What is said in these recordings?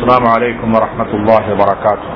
السلام عليكم ورحمة الله وبركاته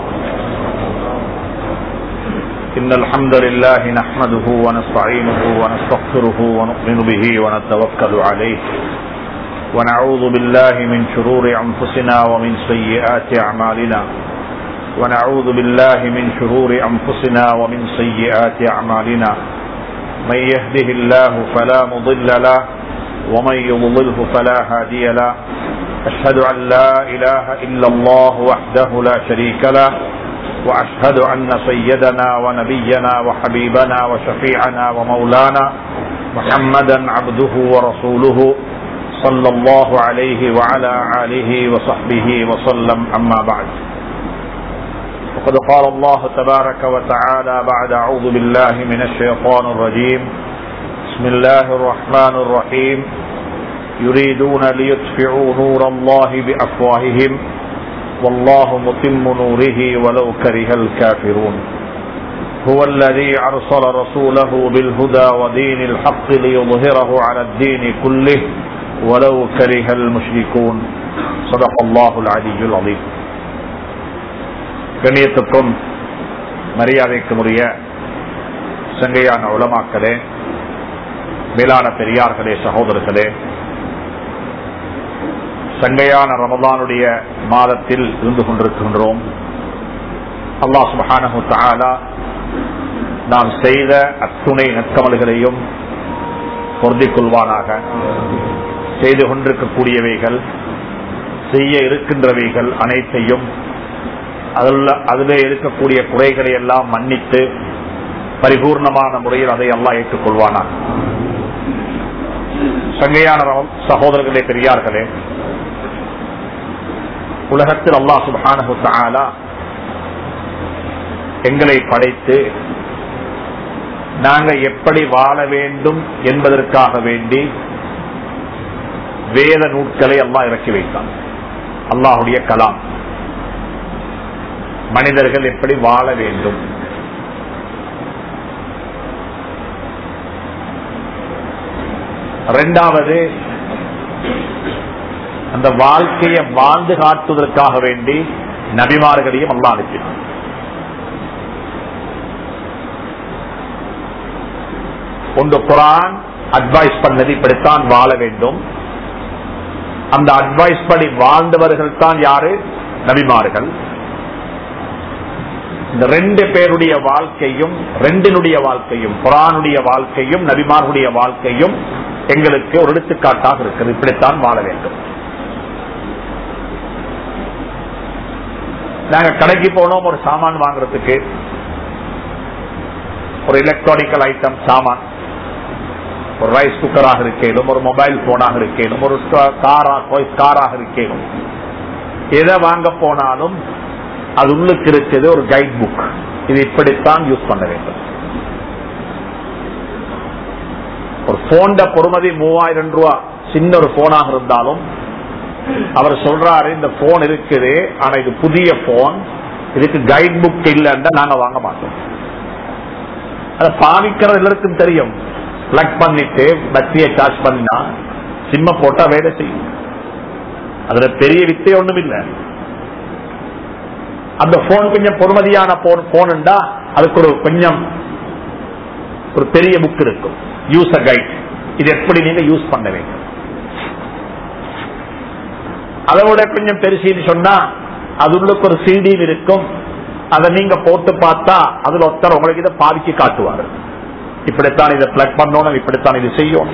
إن الحمد لله نحمده ونستعينه ونستغفره ونؤمن به ونتوكل عليه ونعوذ بالله من شرور أنفسنا ومن سيئات أعمالنا ونعوذ بالله من شرور أنفسنا ومن سيئات أعمالنا من يهده الله فلا مضل له ومن يضلله فلا هادي له أشهد أن لا إله إلا الله وحده لا شريك له وأشهد أن سيدنا ونبينا وحبيبنا وشفيعنا ومولانا محمدا عبده ورسوله صلى الله عليه وعلى آله وصحبه وسلم أما بعد وقد قال الله تبارك وتعالى بعد أعوذ بالله من الشيطان الرجيم بسم الله الرحمن الرحيم يريدون ليطفئوا نور الله بأفواههم والله متم نوره ولو كره الكافرون هو الذي أرسل رسوله بالهدى ودين الحق ليظهره على الدين كله ولو كره المشركون صدق الله العلي العظيم கண்ணியத்துக்கும் மரியாதைக்கும் உரிய சங்கையான உலமாக்களே மேலான பெரியார்களே சகோதரர்களே சங்கையான ரமதானுடைய மாதத்தில் இருந்து கொண்டிருக்கின்றோம் அல்லாஹ் சுபஹானஹு தஆலா நாம் செய்த அத்துணை நற்கமல்களையும் பொருந்திக் கொள்வானாக செய்து கொண்டிருக்கக்கூடியவைகள் செய்ய இருக்கின்றவைகள் அனைத்தையும் அதிலே இருக்கக்கூடிய குறைகளை எல்லாம் மன்னித்து பரிபூர்ணமான முறையில் அதை எல்லாம் ஏற்றுக்கொள்வானா சங்கையான சகோதரர்களே பெரியார்களே உலகத்தில் அல்லா சுபானு தாலா எங்களை படைத்து நாங்க எப்படி வாழ வேண்டும் என்பதற்காக வேண்டி வேத நூட்களை அல்லாஹ் இறக்கி வைத்தான் அல்லாஹுடைய கலாம் மனிதர்கள் எப்படி வாழ வேண்டும் இரண்டாவது அந்த வாழ்க்கையை வாழ்ந்து காட்டுவதற்காக வேண்டி நபிமார்களையும் அல்லா அனுப்பினார் ஒன்று குரான் அட்வைஸ் பண்ணது இப்படித்தான் வாழ வேண்டும் அந்த அட்வைஸ் படி வாழ்ந்தவர்கள் தான் யாரு நபிமார்கள் இந்த ரெண்டு பேருடைய வாழ்க்கையும் ரெண்டினுடைய வாழ்க்கையும் குரானுடைய வாழ்க்கையும் நபிமார்களுடைய வாழ்க்கையும் எங்களுக்கு ஒரு எடுத்துக்காட்டாக இருக்கிறது இப்படித்தான் வாழ வேண்டும் நாங்க கடைக்கு போனோம் ஒரு சாமான் வாங்குறதுக்கு ஒரு எலக்ட்ரானிக்கல் ஐட்டம் சாமான் ஒரு ரைஸ் குக்கராக இருக்கேனும் ஒரு மொபைல் போனாக இருக்கேனும் ஒரு காராக இருக்கேனும் எதை வாங்க போனாலும் அது உள்ளுக்கு இருக்கிறது ஒரு கைட் புக் இது இப்படித்தான் யூஸ் பண்ண வேண்டும் ஒரு போன் பொறுமதி மூவாயிரம் ரூபா சின்ன ஒரு போனாக இருந்தாலும் அவர் சொல்றாரு இந்த போன் இருக்குது ஆனா இது புதிய போன் இதுக்கு கைட் புக் இல்லைன்னா நாங்க வாங்க மாட்டோம் அதை பாவிக்கிறது எல்லாருக்கும் தெரியும் பிளக் பண்ணிட்டு பேட்டரியை சார்ஜ் பண்ணினா சிம்ம போட்டா வேலை செய்யும் அதுல பெரிய வித்தை ஒண்ணும் இல்லை அந்த போன் கொஞ்சம் பொறுமதியான போன்டா அதுக்கு ஒரு கொஞ்சம் ஒரு பெரிய புக் இருக்கும் யூசர் கைட் இது எப்படி நீங்க யூஸ் பண்ண வேண்டும் அதோட கொஞ்சம் பெருசின்னு சொன்னா அது உள்ளுக்கு ஒரு சிடி இருக்கும் அதை நீங்க போட்டு பார்த்தா அதுல ஒருத்தர் உங்களுக்கு இதை பாதிக்கு காட்டுவாரு இப்படித்தான் இதை பிளக் பண்ணணும் இப்படித்தான் இது செய்யணும்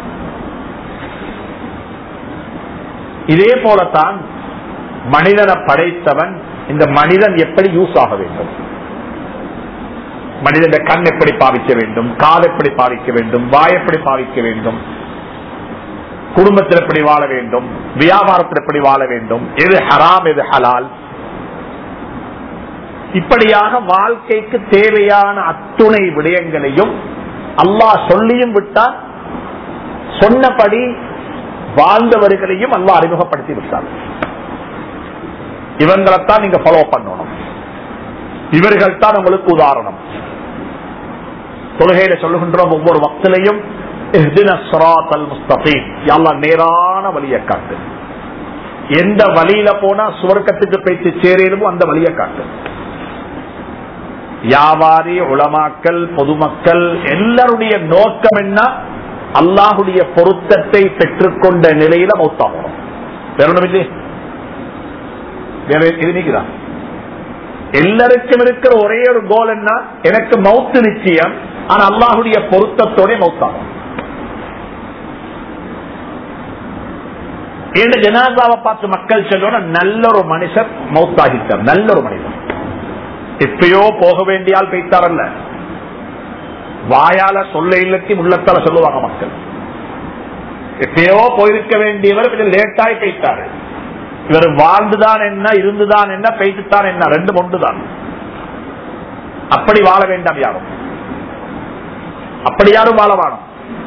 இதே போலத்தான் மனிதனை படைத்தவன் இந்த மனிதன் எப்படி யூஸ் ஆக வேண்டும் மனிதன் கண் எப்படி பாவிக்க வேண்டும் கால் எப்படி பாவிக்க வேண்டும் வாய் எப்படி பாவிக்க வேண்டும் குடும்பத்தில் எப்படி வாழ வேண்டும் வியாபாரத்தில் எப்படி வாழ வேண்டும் எது ஹராம் எது ஹலால் இப்படியாக வாழ்க்கைக்கு தேவையான அத்துணை விடயங்களையும் அல்லாஹ் சொல்லியும் விட்டார் சொன்னபடி வாழ்ந்தவர்களையும் அல்லாஹ் அறிமுகப்படுத்தி விட்டார் இவங்களைத்தான் நீங்க ஃபாலோ பண்ணணும் இவர்கள் தான் உங்களுக்கு உதாரணம் தொழுகையில சொல்லுகின்றோம் ஒவ்வொரு வக்திலையும் நேரான வழியை காட்டு எந்த வழியில போனா சுவர்க்கத்துக்கு போய்த்து சேரணுமோ அந்த வழியை காட்டு வியாபாரி உளமாக்கல் பொதுமக்கள் எல்லாருடைய நோக்கம் என்ன அல்லாஹுடைய பொருத்தத்தை பெற்றுக்கொண்ட நிலையில மௌத்தாகணும் வேற ஒண்ணும் இல்லையே வேற இது நீக்குதான் எல்லாருக்கும் இருக்கிற ஒரே ஒரு கோல் என்ன எனக்கு மௌத்து நிச்சயம் ஆனா அல்லாஹுடைய பொருத்தத்தோட மௌத்தாகும் இந்த ஜனாதாவை பார்த்து மக்கள் சொல்லணும் நல்ல ஒரு மனுஷர் மௌத்தாகிட்டார் நல்ல ஒரு மனிதர் எப்பயோ போக வேண்டியால் போய்த்தாரல்ல வாயால சொல்ல இல்லத்தி உள்ளத்தால சொல்லுவாங்க மக்கள் எப்பயோ போயிருக்க வேண்டியவர் கொஞ்சம் லேட்டாய் போய்த்தாரு இவர் வாழ்ந்துதான் என்ன இருந்துதான் என்ன பேசித்தான் என்ன ரெண்டு ஒன்றுதான் அப்படி வாழ வேண்டாம் யாரும் அப்படி யாரும் வாழ வேணும்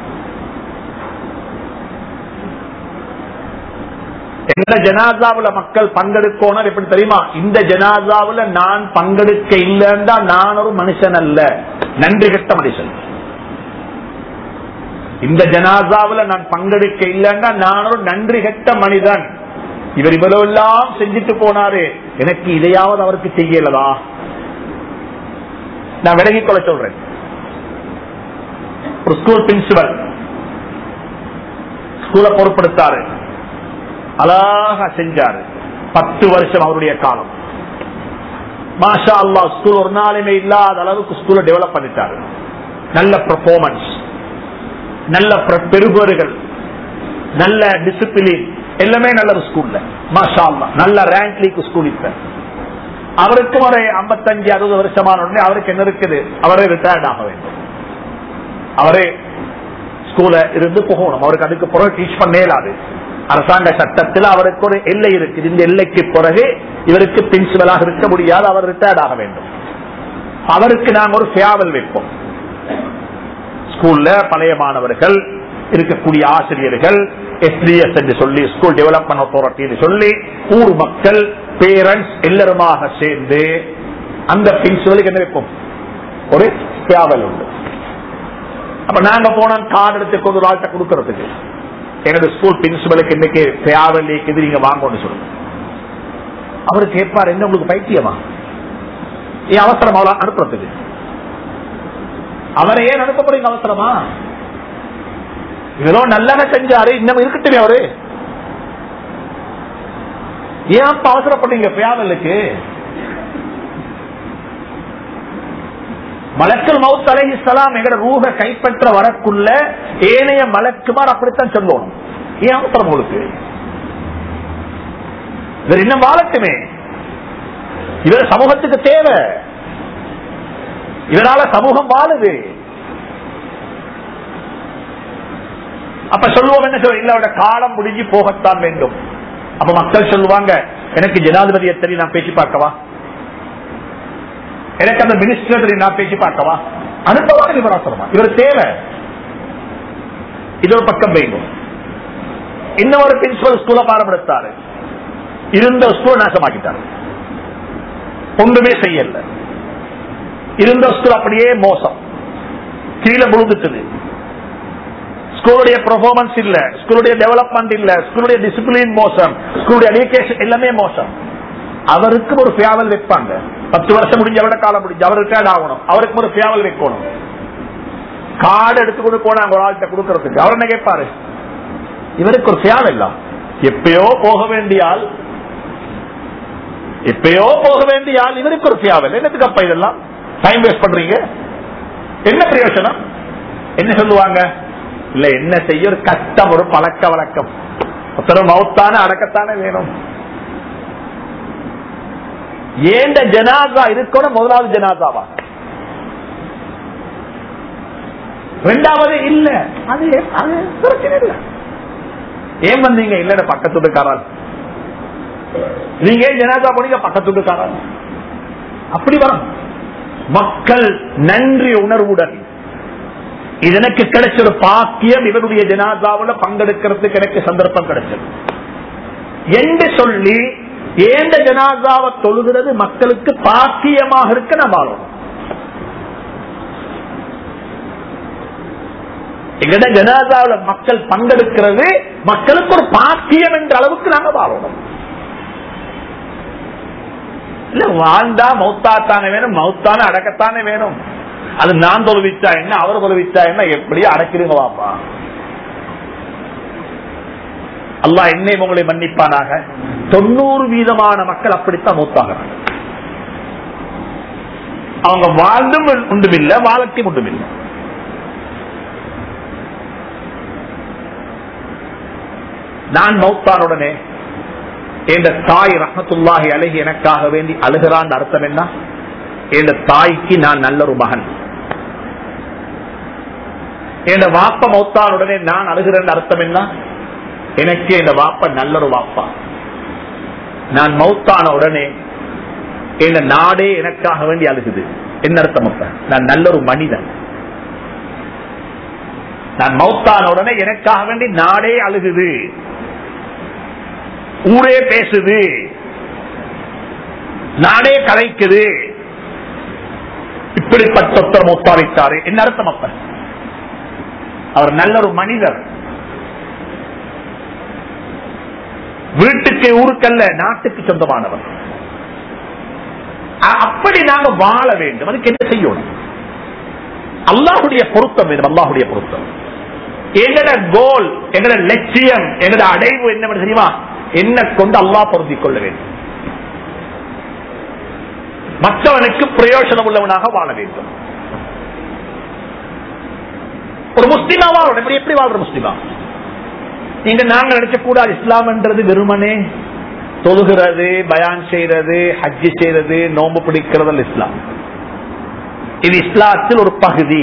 எந்த ஜனாதாவுல மக்கள் பங்கெடுக்கணும் எப்படி தெரியுமா இந்த ஜனாதாவுல நான் பங்கெடுக்க இல்லைன்னா நான் ஒரு மனுஷன் அல்ல நன்றி கெட்ட மனுஷன் இந்த ஜனாதாவுல நான் பங்கெடுக்க இல்லைன்னா நான் ஒரு நன்றி கெட்ட மனிதன் இவர் இவ்வளவு எல்லாம் செஞ்சுட்டு போனாரு எனக்கு இதையாவது அவருக்கு செய்யலதா நான் விலகிக் கொள்ள சொல்றேன் ஒரு ஸ்கூல் பிரின்சிபல் ஸ்கூலை பொறுப்படுத்தாரு அழகா செஞ்சாரு பத்து வருஷம் அவருடைய காலம் மாஷா அல்லா ஸ்கூல் ஒரு நாளுமே இல்லாத அளவுக்கு ஸ்கூலை டெவலப் பண்ணிட்டாரு நல்ல பெர்ஃபார்மன்ஸ் நல்ல பெருபேறுகள் நல்ல டிசிப்ளின் எல்லாமே நல்ல ஒரு ஸ்கூல்ல மாஷா அல்லா நல்ல ரேங்க் லீக் ஸ்கூல் இப்ப அவருக்கும் ஒரு ஐம்பத்தஞ்சு அறுபது வருஷமான உடனே அவருக்கு என்ன இருக்குது அவரே ரிட்டையர்ட் ஆக வேண்டும் அவரே ஸ்கூல இருந்து போகணும் அவருக்கு அதுக்கு பிறகு டீச் பண்ண இயலாது அரசாங்க சட்டத்தில் அவருக்கு ஒரு எல்லை இருக்கு இந்த எல்லைக்கு பிறகு இவருக்கு பிரின்சிபலாக இருக்க முடியாது அவர் ரிட்டையர்ட் ஆக வேண்டும் அவருக்கு நாங்கள் ஒரு சேவல் வைப்போம் ஸ்கூல்ல பழைய மாணவர்கள் இருக்கக்கூடிய ஆசிரியர்கள் எஸ்டிஎஸ் என்று சொல்லி ஸ்கூல் டெவலப்மெண்ட் அத்தாரிட்டி சொல்லி ஊர் மக்கள் பேரண்ட்ஸ் எல்லாருமாக சேர்ந்து அந்த பிரின்சிபலுக்கு என்ன வைப்போம் ஒரு சேவல் உண்டு அப்ப நாங்க போன கார்டு எடுத்து கொண்டு ஒரு ஆள்கிட்ட கொடுக்கறதுக்கு என்னோட ஸ்கூல் பிரின்சிபலுக்கு இன்னைக்கு பேவல் இது நீங்க வாங்கன்னு சொல்லுங்க அவரு கேட்பாரு என்ன உங்களுக்கு பைத்தியமா ஏன் அவசரம் அவளை அனுப்புறதுக்கு அவரை ஏன் அனுப்ப போறீங்க அவசரமா ஏதோ நல்லன செஞ்சாரு இன்னும் இருக்கட்டுமே அவரு ஏன் அப்ப அவசரப்படுறீங்க பேவலுக்கு மலக்கல் மவுத் அலை இஸ்லாம் எங்கட ரூக கைப்பற்ற வரக்குள்ள ஏனைய மலக்குமார் அப்படித்தான் சொல்லணும் ஏன் அவசரம் உங்களுக்கு இவர் இன்னும் வாழட்டுமே இவர் சமூகத்துக்கு தேவை இதனால சமூகம் வாழுது அப்ப சொல்லுவோம் என்ன சொல்ல இல்ல அவரோட காலம் முடிஞ்சு போகத்தான் வேண்டும் அப்ப மக்கள் சொல்லுவாங்க எனக்கு ஜனாதிபதியை தெரியும் நான் பேசி பார்க்கவா எனக்கு அந்த மினிஸ்டர் நான் பேசி பார்க்கவா அனுப்பவாங்க இவர் அவசரமா இவர் தேவை இது ஒரு பக்கம் வைக்கும் இன்னொரு பிரின்சிபல் ஸ்கூல பாரம்படுத்தாரு இருந்த ஸ்கூல் நாசமாக்கிட்டாரு ஒன்றுமே செய்யல இருந்த ஸ்கூல் அப்படியே மோசம் கீழே முழுந்துட்டது ஸ்கூலுடைய பெர்ஃபார்மன்ஸ் இல்ல ஸ்கூலுடைய டெவலப்மெண்ட் இல்ல ஸ்கூலுடைய டிசிப்ளின் மோசம் ஸ்கூலுடைய எஜுகேஷன் எல்லாமே மோசம் அவருக்கு ஒரு ஃபேவல் வைப்பாங்க பத்து வருஷம் முடிஞ்ச அவரோட காலம் முடிஞ்சு அவர் ரிட்டையர்ட் ஆகணும் அவருக்கு ஒரு ஃபேவல் வைக்கணும் கார்டு எடுத்துக்கொண்டு போனாங்க ஒரு ஆள்கிட்ட கொடுக்கறதுக்கு அவர் என்ன கேட்பாரு இவருக்கு ஒரு ஃபேவல் இல்ல எப்பயோ போக வேண்டிய ஆள் எப்பயோ போக வேண்டிய ஆள் இவருக்கு ஒரு ஃபேவல் என்னத்துக்கு அப்ப இதெல்லாம் டைம் வேஸ்ட் பண்றீங்க என்ன பிரயோஜனம் என்ன சொல்லுவாங்க இல்ல என்ன செய்ய ஒரு கஷ்டம் ஒரு பழக்க வழக்கம் ஒருத்தர் மௌத்தான அடக்கத்தானே வேணும் ஏண்ட ஜனாதா இருக்கணும் முதலாவது ஜனாதாவா ரெண்டாவது இல்ல அது அது பிரச்சனை இல்ல ஏன் வந்தீங்க இல்ல பக்கத்துட்டுக்காரன் நீங்க ஏன் ஜனாதா போனீங்க பக்கத்துட்டுக்காரன் அப்படி வரும் மக்கள் நன்றி உணர்வுடன் இது எனக்கு கிடைச்ச ஒரு பாக்கியம் இவருடைய ஜனாதாவில் பங்கெடுக்கிறதுக்கு எனக்கு சந்தர்ப்பம் கிடைச்சது என்று சொல்லி ஏந்த ஜனாதாவை தொழுகிறது மக்களுக்கு பாக்கியமாக இருக்க நம்ம வாழணும் எங்கட ஜனாதாவில் மக்கள் பங்கெடுக்கிறது மக்களுக்கு ஒரு பாக்கியம் என்ற அளவுக்கு நாங்க வாழணும் இல்ல வாழ்ந்தா மௌத்தாத்தானே வேணும் மௌத்தான அடக்கத்தானே வேணும் அது நான் தொழுவிச்சா என்ன அவர் தொழுவிச்சா என்ன எப்படியோ அடக்கிடுங்க வாப்பா அல்லாஹ் என்னை உங்களை மன்னிப்பானாக தொண்ணூறு வீதமான மக்கள் அப்படித்தான் மூத்தாகிறாங்க அவங்க வாழ்ந்தும் உண்டுமில்ல வாழத்தையும் உண்டுமில்லை நான் மௌத்தானுடனே என் தாய் ரஹத்துல்லாஹி அழகி எனக்காக வேண்டி அழுகிறான் அர்த்தம் என்ன என் தாய்க்கு நான் நல்ல ஒரு மகன் என் வாப்ப மௌத்தானுடனே நான் அழுகிறேன் அர்த்தம் என்ன எனக்கு இந்த வாப்ப நல்ல ஒரு வாப்பா நான் மௌத்தான உடனே என் நாடே எனக்காக வேண்டி அழுகுது என்ன அர்த்தம் அப்ப நான் நல்ல ஒரு மனிதன் நான் மௌத்தான உடனே எனக்காக வேண்டி நாடே அழுகுது ஊரே பேசுது நாடே கலைக்குது இப்படிப்பட்ட ஒருத்தர் மௌத்தாவிட்டாரு என்ன அர்த்தம் அப்ப அவர் நல்ல ஒரு மனிதர் வீட்டுக்கு ஊருக்கல்ல நாட்டுக்கு சொந்தமானவர் அ- அப்படி நாங்க வாழ வேண்டும் அதுக்கு என்ன செய்யணும் அல்லாஹுடைய பொருத்தம் வேணும் அல்லாஹுடைய பொருத்தம் எங்கட கோல் எங்கட லட்சியம் எங்கட அடைவு என்ன தெரியுமா என்ன கொண்டு அல்லாஹ் பொருந்திக் கொள்ள வேண்டும் மற்றவனுக்கு பிரயோஜனம் உள்ளவனாக வாழ வேண்டும் ஒரு முஸ்லிமா வாழணும் எப்படி எப்படி வாழ்ற முஸ்லிமா நீங்க நாங்க நினைச்ச கூடாது இஸ்லாம் என்றது வெறுமனே தொழுகிறது பயான் செய்யறது ஹஜ்ஜி செய்யறது நோம்பு பிடிக்கிறது இஸ்லாம் இது இஸ்லாத்தில் ஒரு பகுதி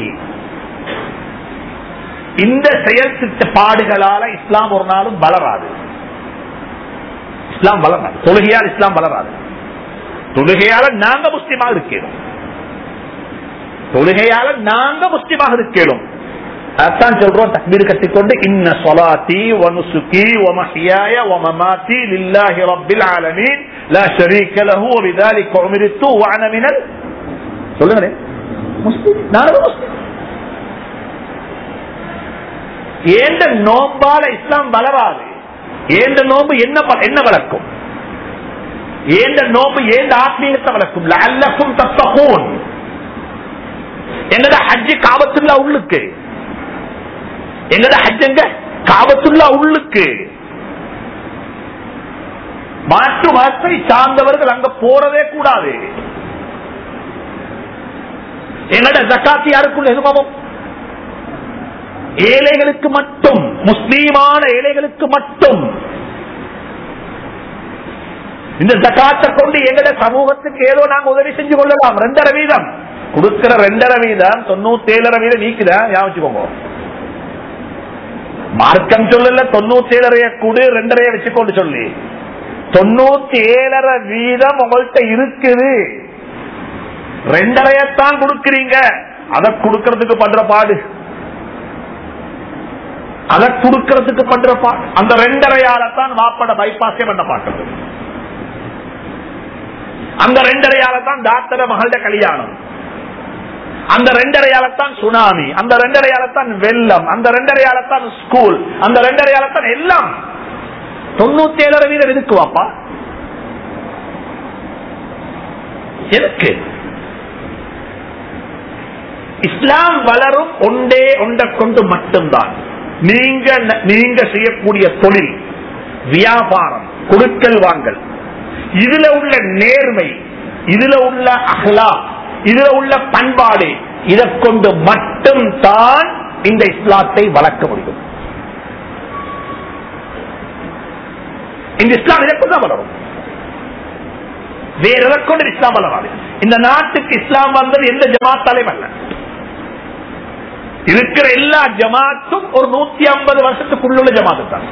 இந்த செயல் திட்ட பாடுகளால இஸ்லாம் ஒரு நாளும் வளராது இஸ்லாம் வளராது தொழுகையால் இஸ்லாம் வளராது தொழுகையால நாங்க முஸ்லிமாக இருக்கிறோம் தொழுகையால நாங்க முஸ்லிமாக இருக்கிறோம் அதான் சொல்றோம் தக்பீர் கட்டிக்கொண்டு இன்ன சொலாத்தி வனுசுகி வமஹியாய வமமாத்தி லில்லாஹி ரப்பில் ஆலமீன் லா ஷரீக லஹு வபிதாலிக உமிர்து வஅன மினல் சொல்லுங்களே முஸ்லிம் நானும் முஸ்லிம் ஏந்த நோம்பால இஸ்லாம் வளராது ஏந்த நோம்பு என்ன ப- என்ன வளர்க்கும் ஏந்த நோம்பு ஏந்த ஆத்மீகத்தை வளர்க்கும் லஅல்லக்கும் தத்தகூன் எங்கட ஹஜ்ஜி காபத்துல்லா உள்ளுக்கு எங்கட ஹஜ்ஜங்க காபத்துல்லா உள்ளுக்கு மாற்று மதத்தை சார்ந்தவர்கள் அங்க போறதே கூடாது எங்கட ஜக்காத்து யாருக்குள்ள எதுவும் ஏழைகளுக்கு மட்டும் முஸ்லீமான ஏழைகளுக்கு மட்டும் இந்த ஜக்காத்தை கொண்டு எங்கட சமூகத்துக்கு ஏதோ நாங்க உதவி செஞ்சு கொள்ளலாம் ரெண்டரை வீதம் கொடுக்கிற ரெண்டரை வீதம் தொண்ணூத்தி ஏழரை வீதம் நீக்குதா ஞாபகம் மார்க்கம் சொல்லல தொண்ணூத்தி ஏழரைய கூடு ரெண்டரைய வச்சுக்கொண்டு சொல்லி தொண்ணூத்தி ஏழரை வீதம் உங்கள்கிட்ட இருக்குது ரெண்டரையத்தான் கொடுக்கிறீங்க அதை கொடுக்கறதுக்கு பண்ற பாடு அதை கொடுக்கறதுக்கு பண்ற பாடு அந்த ரெண்டரையாலத்தான் வாப்பட பைபாஸே பண்ண பார்க்கறது அந்த ரெண்டரையாலத்தான் டாக்டர மகள கல்யாணம் அந்த ரெண்டரையாலத்தான் சுனாமி அந்த ரெண்டரையாலத்தான் வெள்ளம் அந்த ரெண்டரையாலத்தான் ஸ்கூல் அந்த ரெண்டரையாலத்தான் எல்லாம் தொண்ணூத்தி ஏழரை வீதம் எதுக்கு வாப்பா எதுக்கு இஸ்லாம் வளரும் ஒன்றே ஒன்றை கொண்டு மட்டும்தான் நீங்க நீங்க செய்யக்கூடிய தொழில் வியாபாரம் கொடுக்கல் வாங்கல் இதுல உள்ள நேர்மை இதுல உள்ள அகலா இதுல உள்ள பண்பாடு இதை கொண்டு மட்டும் தான் இந்த இஸ்லாத்தை வளர்க்க முடியும் இந்த இஸ்லாம் இதை கொண்டு தான் வளரும் வேற எதை கொண்டு இஸ்லாம் வளராது இந்த நாட்டுக்கு இஸ்லாம் வந்தது எந்த ஜமாத்தாலையும் அல்ல இருக்கிற எல்லா ஜமாத்தும் ஒரு நூத்தி ஐம்பது வருஷத்துக்குள்ள ஜமாத்து தான்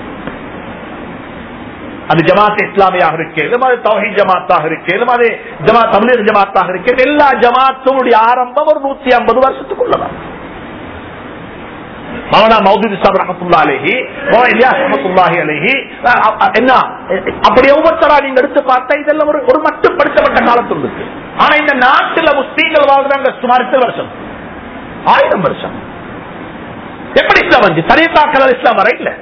அது ஜமாத் இஸ்லாமியாக இருக்கிறது அது தௌஹி ஜமாத்தாக இருக்கிறது அது ஜமா தமிழர் ஜமாத்தாக இருக்கிறது எல்லா ஜமாத்துடைய ஆரம்பம் ஒரு நூத்தி ஐம்பது வருஷத்துக்குள்ளதான் மௌனா மௌதூதி சாப் ரஹமத்துல்லா அலேஹி இலியாஸ் ரஹமத்துல்லாஹி அலேஹி என்ன அப்படி ஒவ்வொருத்தரா நீங்க எடுத்து பார்த்தா இதெல்லாம் ஒரு ஒரு மட்டுப்படுத்தப்பட்ட காலத்தில் இருக்கு ஆனா இந்த நாட்டுல முஸ்லீம்கள் வாழ்றாங்க சுமார் எத்தனை வருஷம் ஆயிரம் வருஷம் எப்படி இஸ்லாம் வந்து தனியத்தாக்கள் இஸ்லாம் வர இல்ல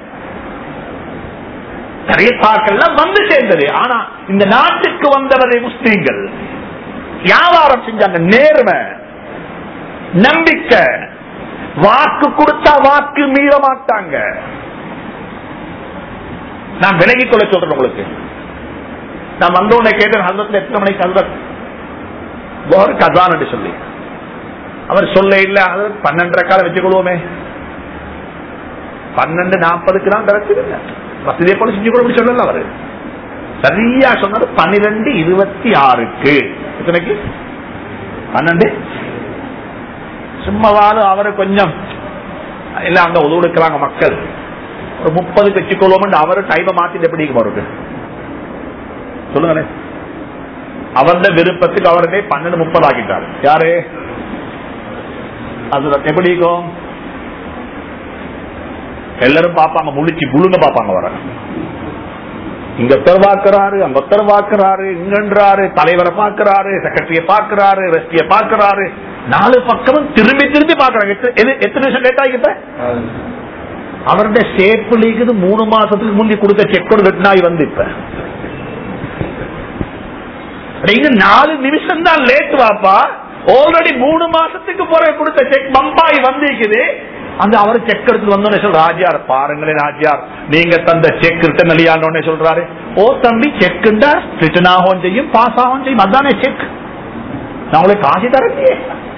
தனியத்தாக்கள் வந்து சேர்ந்தது ஆனா இந்த நாட்டுக்கு வந்தவரை முஸ்லீம்கள் வியாபாரம் செஞ்சாங்க நேர்மை நம்பிக்கை வாக்கு கொடுத்தா வாக்கு மீற மாட்டாங்க நான் விலகிக் கொள்ள சொல்றேன் உங்களுக்கு நான் வந்தோடனே கேட்டேன் ஹசரத்ல எத்தனை மணிக்கு ஹசரத் கோர் கதான் என்று சொல்லி அவர் சொல்ல இல்ல ஹசரத் பன்னெண்டரை காலம் வச்சுக்கொள்வோமே பன்னெண்டு நாற்பதுக்கு தான் திறக்குது வசதியை போல செஞ்சு கூட சொல்லல அவரு சரியா சொன்னது பன்னிரெண்டு இருபத்தி ஆறுக்கு எத்தனைக்கு பன்னெண்டு சும்மாவாலும் அவரு கொஞ்சம் இல்ல அங்க உதவுடுக்கிறாங்க மக்கள் ஒரு முப்பதுக்கு வச்சுக்கொள்வோம் அவரு டைமை மாத்திட்டு எப்படி வருது சொல்லுங்களேன் அவருடைய விருப்பத்துக்கு அவருடைய பன்னெண்டு முப்பது ஆக்கிட்டாரு யாரு அது எப்படி இருக்கும் எல்லாரும் பாப்பாங்க முழிச்சு புழுங்க பாப்பாங்க வர இங்க ஒருத்தர் பாக்குறாரு அங்க ஒருத்தர் பாக்குறாரு இங்கன்றாரு தலைவரை பாக்குறாரு செக்ரட்டரிய பாக்குறாரு ரெஸ்டிய பாக்குறாரு நாலு பக்கமும் திரும்பி திரும்பி பாக்குறாங்க எத்தனை- எது- எத்தனை நிமிஷம் லேட் ஆகிட்ட அவருடைய சேப்பு லீக்குது மூணு மாசத்துக்கு முந்தி கொடுத்த செக் நாய் வந்து இப்ப அட, இங்க நாலு நிமிஷம் தான் லேட் வாப்பா ஆல்ரெடி மூணு மாசத்துக்கு பிறகு கொடுத்த செக் பம்பாய் வந்திருக்குது அந்த அவர் செக் எடுத்து வந்தோடனே சொல்ற ராஜியார் பாருங்களேன் ராஜியார் நீங்க தந்த செக் ரிட்டன் அழியாண்டோடனே சொல்றாரு ஓ தம்பி செக்குண்டா ரிட்டன் ஆகும் செய்யும் பாஸ் ஆகும் செய்யும் அதானே செக் நான் உங்களுக்கு காசு தரலையே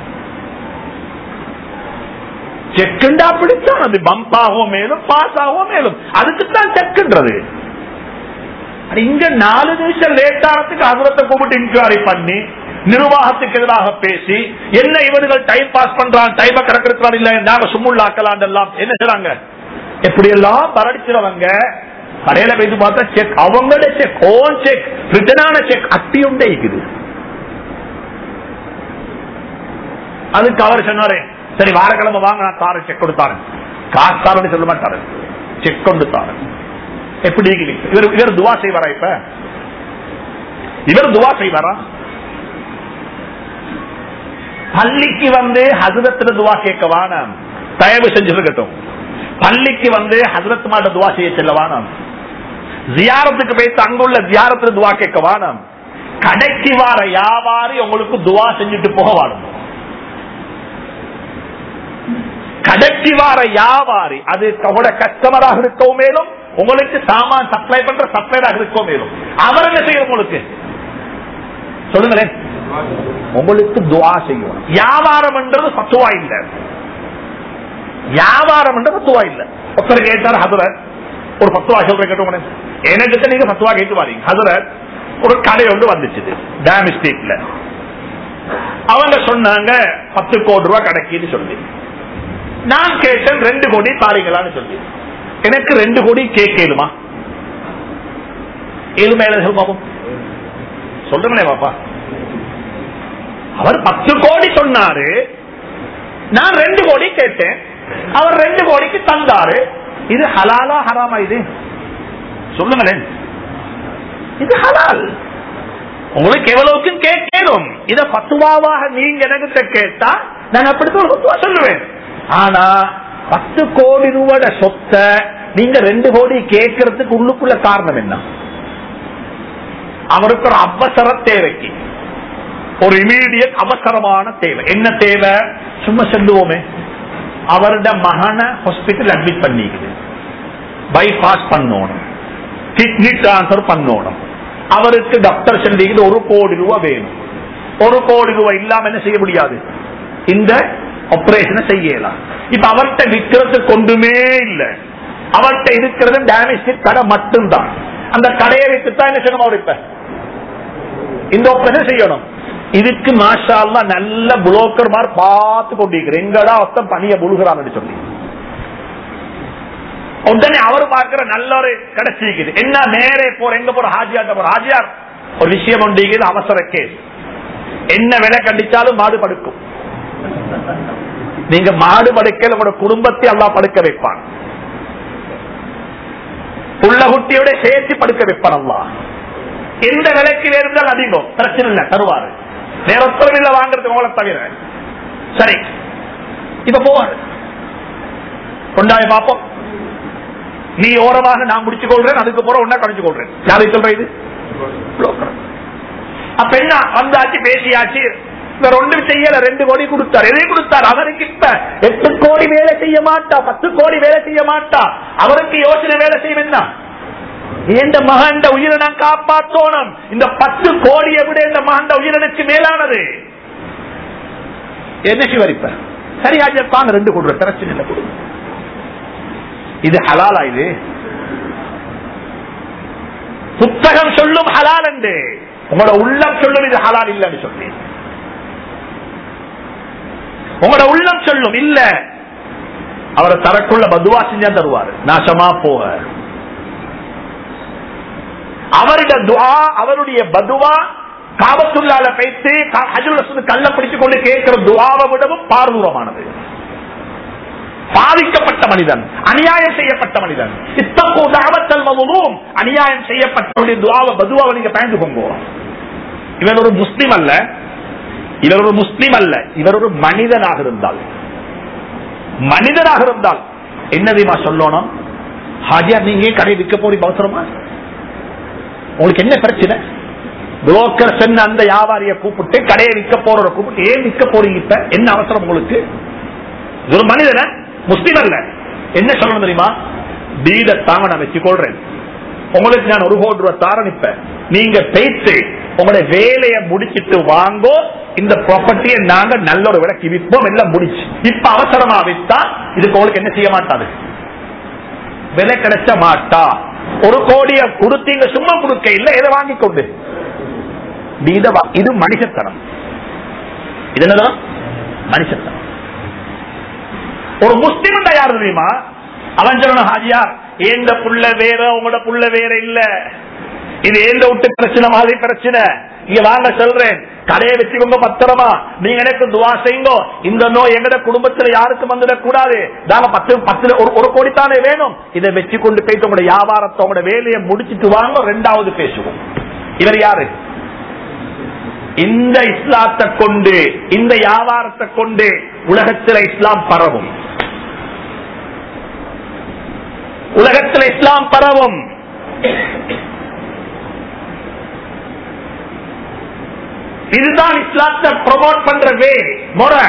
செக்குண்டா அப்படித்தான் அது பம்ப் ஆகும் மேலும் பாஸ் ஆகும் மேலும் அதுக்கு தான் செக்குன்றது அட, இங்க நாலு நிமிஷம் லேட் ஆனதுக்கு அசுரத்தை கூப்பிட்டு இன்குவாரி பண்ணி நிர்வாகத்துக்கு எதிராக பேசி என்ன இவர்கள் டைம் பாஸ் பண்றான் டைம கணக்கெடுக்கிறான் இல்ல நாங்க சும்முள்ளாக்கலாம் எல்லாம் என்ன செய்றாங்க எப்படி எல்லாம் பரடிச்சிருவங்க கடையில போயிட்டு பார்த்தா செக் அவங்களோட செக் ஓன் செக் ரிட்டனான செக் அட்டி உண்டே இருக்குது அதுக்கு அவர் சொன்னாரு சரி வாரக்கிழமை வாங்க நான் தார செக் கொடுத்தாரு காசு தாரன்னு சொல்ல மாட்டாரு செக் கொண்டு தாரு எப்படி இவர் இவர் துவா செய்வாரா இப்ப இவர் துவா செய்வாரா பள்ளிக்கு வந்து ஹசரத்துல துவா கேட்க வானம் தயவு செஞ்சு இருக்கட்டும் பள்ளிக்கு வந்து ஹசரத் மாட்ட துவா செய்ய செல்ல வானம் ஜியாரத்துக்கு போயிட்டு அங்குள்ள ஜியாரத்துல துவா கேட்க வானம் கடைக்கு வார வியாபாரி உங்களுக்கு துவா செஞ்சுட்டு போக வாடும் கடைக்கு வார வியாபாரி அது உங்களோட கஸ்டமராக இருக்கவும் மேலும் உங்களுக்கு சாமான் சப்ளை பண்ற சப்ளையராக இருக்கவும் மேலும் அவர் என்ன செய்யும் உங்களுக்கு சொல்லுங்களேன் உங்களுக்கு துவா செய்யணும் வியாபாரம் என்றது பத்துவா இல்ல வியாபாரம் என்றது பத்துவா இல்ல ஒருத்தர் கேட்டார் ஹதுரர் ஒரு பத்துவா சொல்றேன் கேட்டோம் எனக்கு நீங்க பத்துவா கேட்டு வாரீங்க ஹதுரர் ஒரு கடை ஒன்று வந்துச்சு டேம் ஸ்ட்ரீட்ல அவங்க சொன்னாங்க பத்து கோடி ரூபாய் கிடைக்குன்னு சொல்லி நான் கேட்டேன் ரெண்டு கோடி தாரீங்களான்னு சொல்லி எனக்கு ரெண்டு கோடி கேட்கலுமா ஏழு மேல பாப்போம் சொல்லுங்களேன் பாப்பா அவர் பத்து கோடி சொன்னாரு நான் ரெண்டு கோடி கேட்டேன் அவர் ரெண்டு கோடிக்கு தந்தாரு இது ஹலாலா ஹராமா இது சொல்லுங்களேன் இது ஹலால் உங்களுக்கு எவ்வளவுக்கு கேட்கணும் இத பத்துவாவாக நீங்க எனக்கு கேட்டா நான் அப்படித்தான் ஒரு பத்துவா சொல்லுவேன் ஆனா பத்து கோடி ரூபாயோட சொத்தை நீங்க ரெண்டு கோடி கேட்கறதுக்கு உள்ளுக்குள்ள காரணம் என்ன அவருக்கு ஒரு அவசர தேவைக்கு ஒரு இமீடியட் அவசரமான தேவை என்ன தேவை சும்மா சொல்லுவோமே அவருடைய மகனை ஹாஸ்பிட்டல் அட்மிட் பண்ணிக்குது பைபாஸ் பண்ணணும் கிட்னி டிரான்ஸ்பர் பண்ணணும் அவருக்கு டாக்டர் சொல்லிக்கிட்டு ஒரு கோடி ரூபாய் வேணும் ஒரு கோடி ரூபாய் இல்லாம என்ன செய்ய முடியாது இந்த ஆபரேஷனை செய்யலாம் இப்ப அவர்கிட்ட விற்கிறது கொண்டுமே இல்ல அவர்கிட்ட இருக்கிறது டேமேஜ் கடை மட்டும்தான் அந்த கடையை வைத்துத்தான் என்ன செய்யணும் அவர் இப்ப இந்த ஆபரேஷன் செய்யணும் இதுக்கு மாஷா அல்லா நல்ல புரோக்கர் மாதிரி பார்த்து கொண்டிருக்கிறேன் எங்கடா ஒருத்தன் பணிய புழுகிறான்னு சொல்லி உடனே அவர் பார்க்கிற நல்ல ஒரு கிடைச்சிருக்குது என்ன நேரே போற எங்க போற ஹாஜியாட்ட போற ஹாஜியார் ஒரு விஷயம் உண்டு அவசர கேஸ் என்ன விலை கண்டிச்சாலும் மாடு படுக்கும் நீங்க மாடு படுக்கல உங்களோட குடும்பத்தை எல்லாம் படுக்க வைப்பான் புள்ள குட்டியோட சேர்த்து படுக்க வைப்பான் அல்லா எந்த விலைக்கு இருந்தால் அதிகம் பிரச்சனை இல்லை தருவாரு வேற ஒருத்தரும் இல்ல வாங்குறது உங்களை தவிர சரி இப்ப போவாரு கொண்டாய பாப்போம் நீ ஓரமாக நான் முடிச்சு கொள்றேன் அதுக்கு போற ஒன்னா கழிச்சு கொள்றேன் யாரை சொல்ற இது broker. அப்ப என்ன வந்தாச்சு பேசியாச்சு இவர் ஒன்றும் செய்யல ரெண்டு கோடி கொடுத்தார் எதை கொடுத்தார் அவருக்கு இப்ப எட்டு கோடி வேலை செய்ய மாட்டா பத்து கோடி வேலை செய்ய மாட்டா அவருக்கு யோசனை வேலை செய்யும் என்ன இந்த மகண்ட உயிரை நான் காப்பாற்றோணும் இந்த பத்து கோடியை விட இந்த மகண்ட உயிரினுக்கு மேலானது என்ன சிவரிப்ப சரியா தாங்க ரெண்டு கொடுற பிரச்சனை இல்லை கொடுங்க இது ஹலாலா இது புத்தகம் சொல்லும் ஹலால் என்று உங்களோட உள்ளம் சொல்லும் இது ஹலால் இல்லைன்னு சொல்லி உங்களோட உள்ளம் சொல்லும் இல்ல அவரை தரக்குள்ள பதுவா செஞ்சா தருவாரு நாசமா போக அவருடைய துவா அவருடைய பதுவா காபத்துள்ளால பேசி ஹஜுல் கல்ல பிடிச்சு கொண்டு கேட்கிற துவாவை விடவும் பாரதூரமானது பாதிக்கப்பட்ட மனிதன் அநியாயம் செய்யப்பட்ட மனிதன் இத்தப்போ தாவத்தல் மதுவும் அநியாயம் செய்யப்பட்ட துவாவை பதுவாவை நீங்க பயந்துக்கோங்க இவர் ஒரு முஸ்லிம் அல்ல இவர் ஒரு முஸ்லிம் அல்ல இவர் ஒரு மனிதனாக இருந்தால் மனிதனாக இருந்தால் என்ன தெரியுமா சொல்லணும் ஹாஜியா நீங்க கடை விற்க போறீங்க அவசரமா உங்களுக்கு என்ன பிரச்சனை புரோக்கர் சென்ன அந்த வியாபாரிய கூப்பிட்டு கடையை விற்க போற கூப்பிட்டு ஏன் விற்க போறீங்க இப்ப என்ன அவசரம் உங்களுக்கு இது ஒரு மனிதன முஸ்லிம் அல்ல என்ன சொல்லணும் தெரியுமா டீட தாங்க நான் வச்சுக்கொள்றேன் உங்களுக்கு நான் ஒரு கோடி ரூபாய் தாரன் இப்ப நீங்க பேச்சு உங்களுடைய வேலையை முடிச்சிட்டு வாங்கோ இந்த ப்ராப்பர்ட்டியை நாங்க நல்ல ஒரு விலைக்கு விற்போம் எல்லாம் முடிச்சு இப்ப அவசரமா வித்தா இதுக்கு உங்களுக்கு என்ன செய்ய மாட்டாது விலை கிடைச்ச மாட்டா ஒரு கோடிய கொடுத்தீங்க சும்மா கொடுக்க இல்ல இதை வாங்கி கொண்டு இது மனுஷத்தனம் இது என்னதான் மனுஷத்தனம் ஒரு முஸ்லிம் யாரு தெரியுமா அவன் சொல்லணும் ஹாஜியார் ஏந்த புள்ள வேற உங்களோட புள்ள வேற இல்ல இது ஏந்த விட்டு பிரச்சனை மாதிரி பிரச்சனை இங்க வாங்க சொல்றேன் கடையை வச்சுக்கோங்க பத்திரமா நீங்க எனக்கு துவா செய்யுங்க இந்த நோய் எங்கட குடும்பத்துல யாருக்கும் வந்துடக் கூடாது நாங்க பத்து பத்துல ஒரு ஒரு கோடி தானே வேணும் இதை வச்சு கொண்டு போயிட்டு உங்களோட வியாபாரத்தை உங்களோட வேலையை முடிச்சிட்டு வாங்க ரெண்டாவது பேசுவோம் இவர் யாரு இந்த இஸ்லாத்தை கொண்டு இந்த வியாபாரத்தை கொண்டு உலகத்தில் இஸ்லாம் பரவும் உலகத்தில் இஸ்லாம் பரவும் இதுதான் இஸ்லாத்தை ப்ரொமோட் பண்ற வே முறை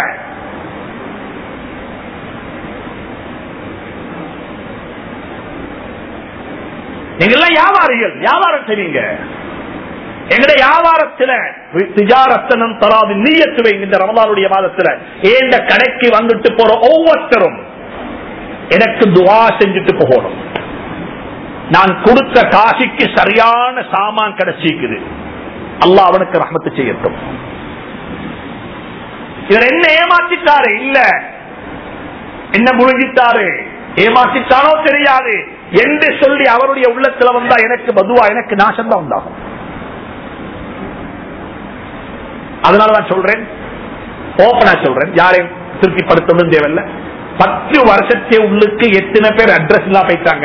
நீங்க எல்லாம் வியாபாரிகள் வியாபாரம் செய்வீங்க எங்கட வியாபாரத்துல திஜாரத்தனம் தராது நீயத்து வைங்க ரமதானுடைய மாதத்துல ஏந்த கடைக்கு வந்துட்டு போற ஒவ்வொருத்தரும் எனக்கு துவா செஞ்சுட்டு போகணும் நான் கொடுத்த காசிக்கு சரியான சாமான் கிடைச்சிக்குது அல்லாஹ் அவனுக்கு ரஹமத்து செய்யட்டும் இவர் என்ன ஏமாத்திட்டாரு இல்ல என்ன முழுகிட்டாரு ஏமாத்திட்டானோ தெரியாது என்று சொல்லி அவருடைய உள்ளத்துல வந்தா எனக்கு பதுவா எனக்கு நாசம் தான் உண்டாகும் அதனாலதான் சொல்றேன் ஓப்பனா சொல்றேன் யாரையும் திருப்திப்படுத்தணும் தேவையில்ல பத்து வருஷத்தை உள்ளுக்கு எத்தனை பேர் அட்ரஸ் எல்லாம் போயிட்டாங்க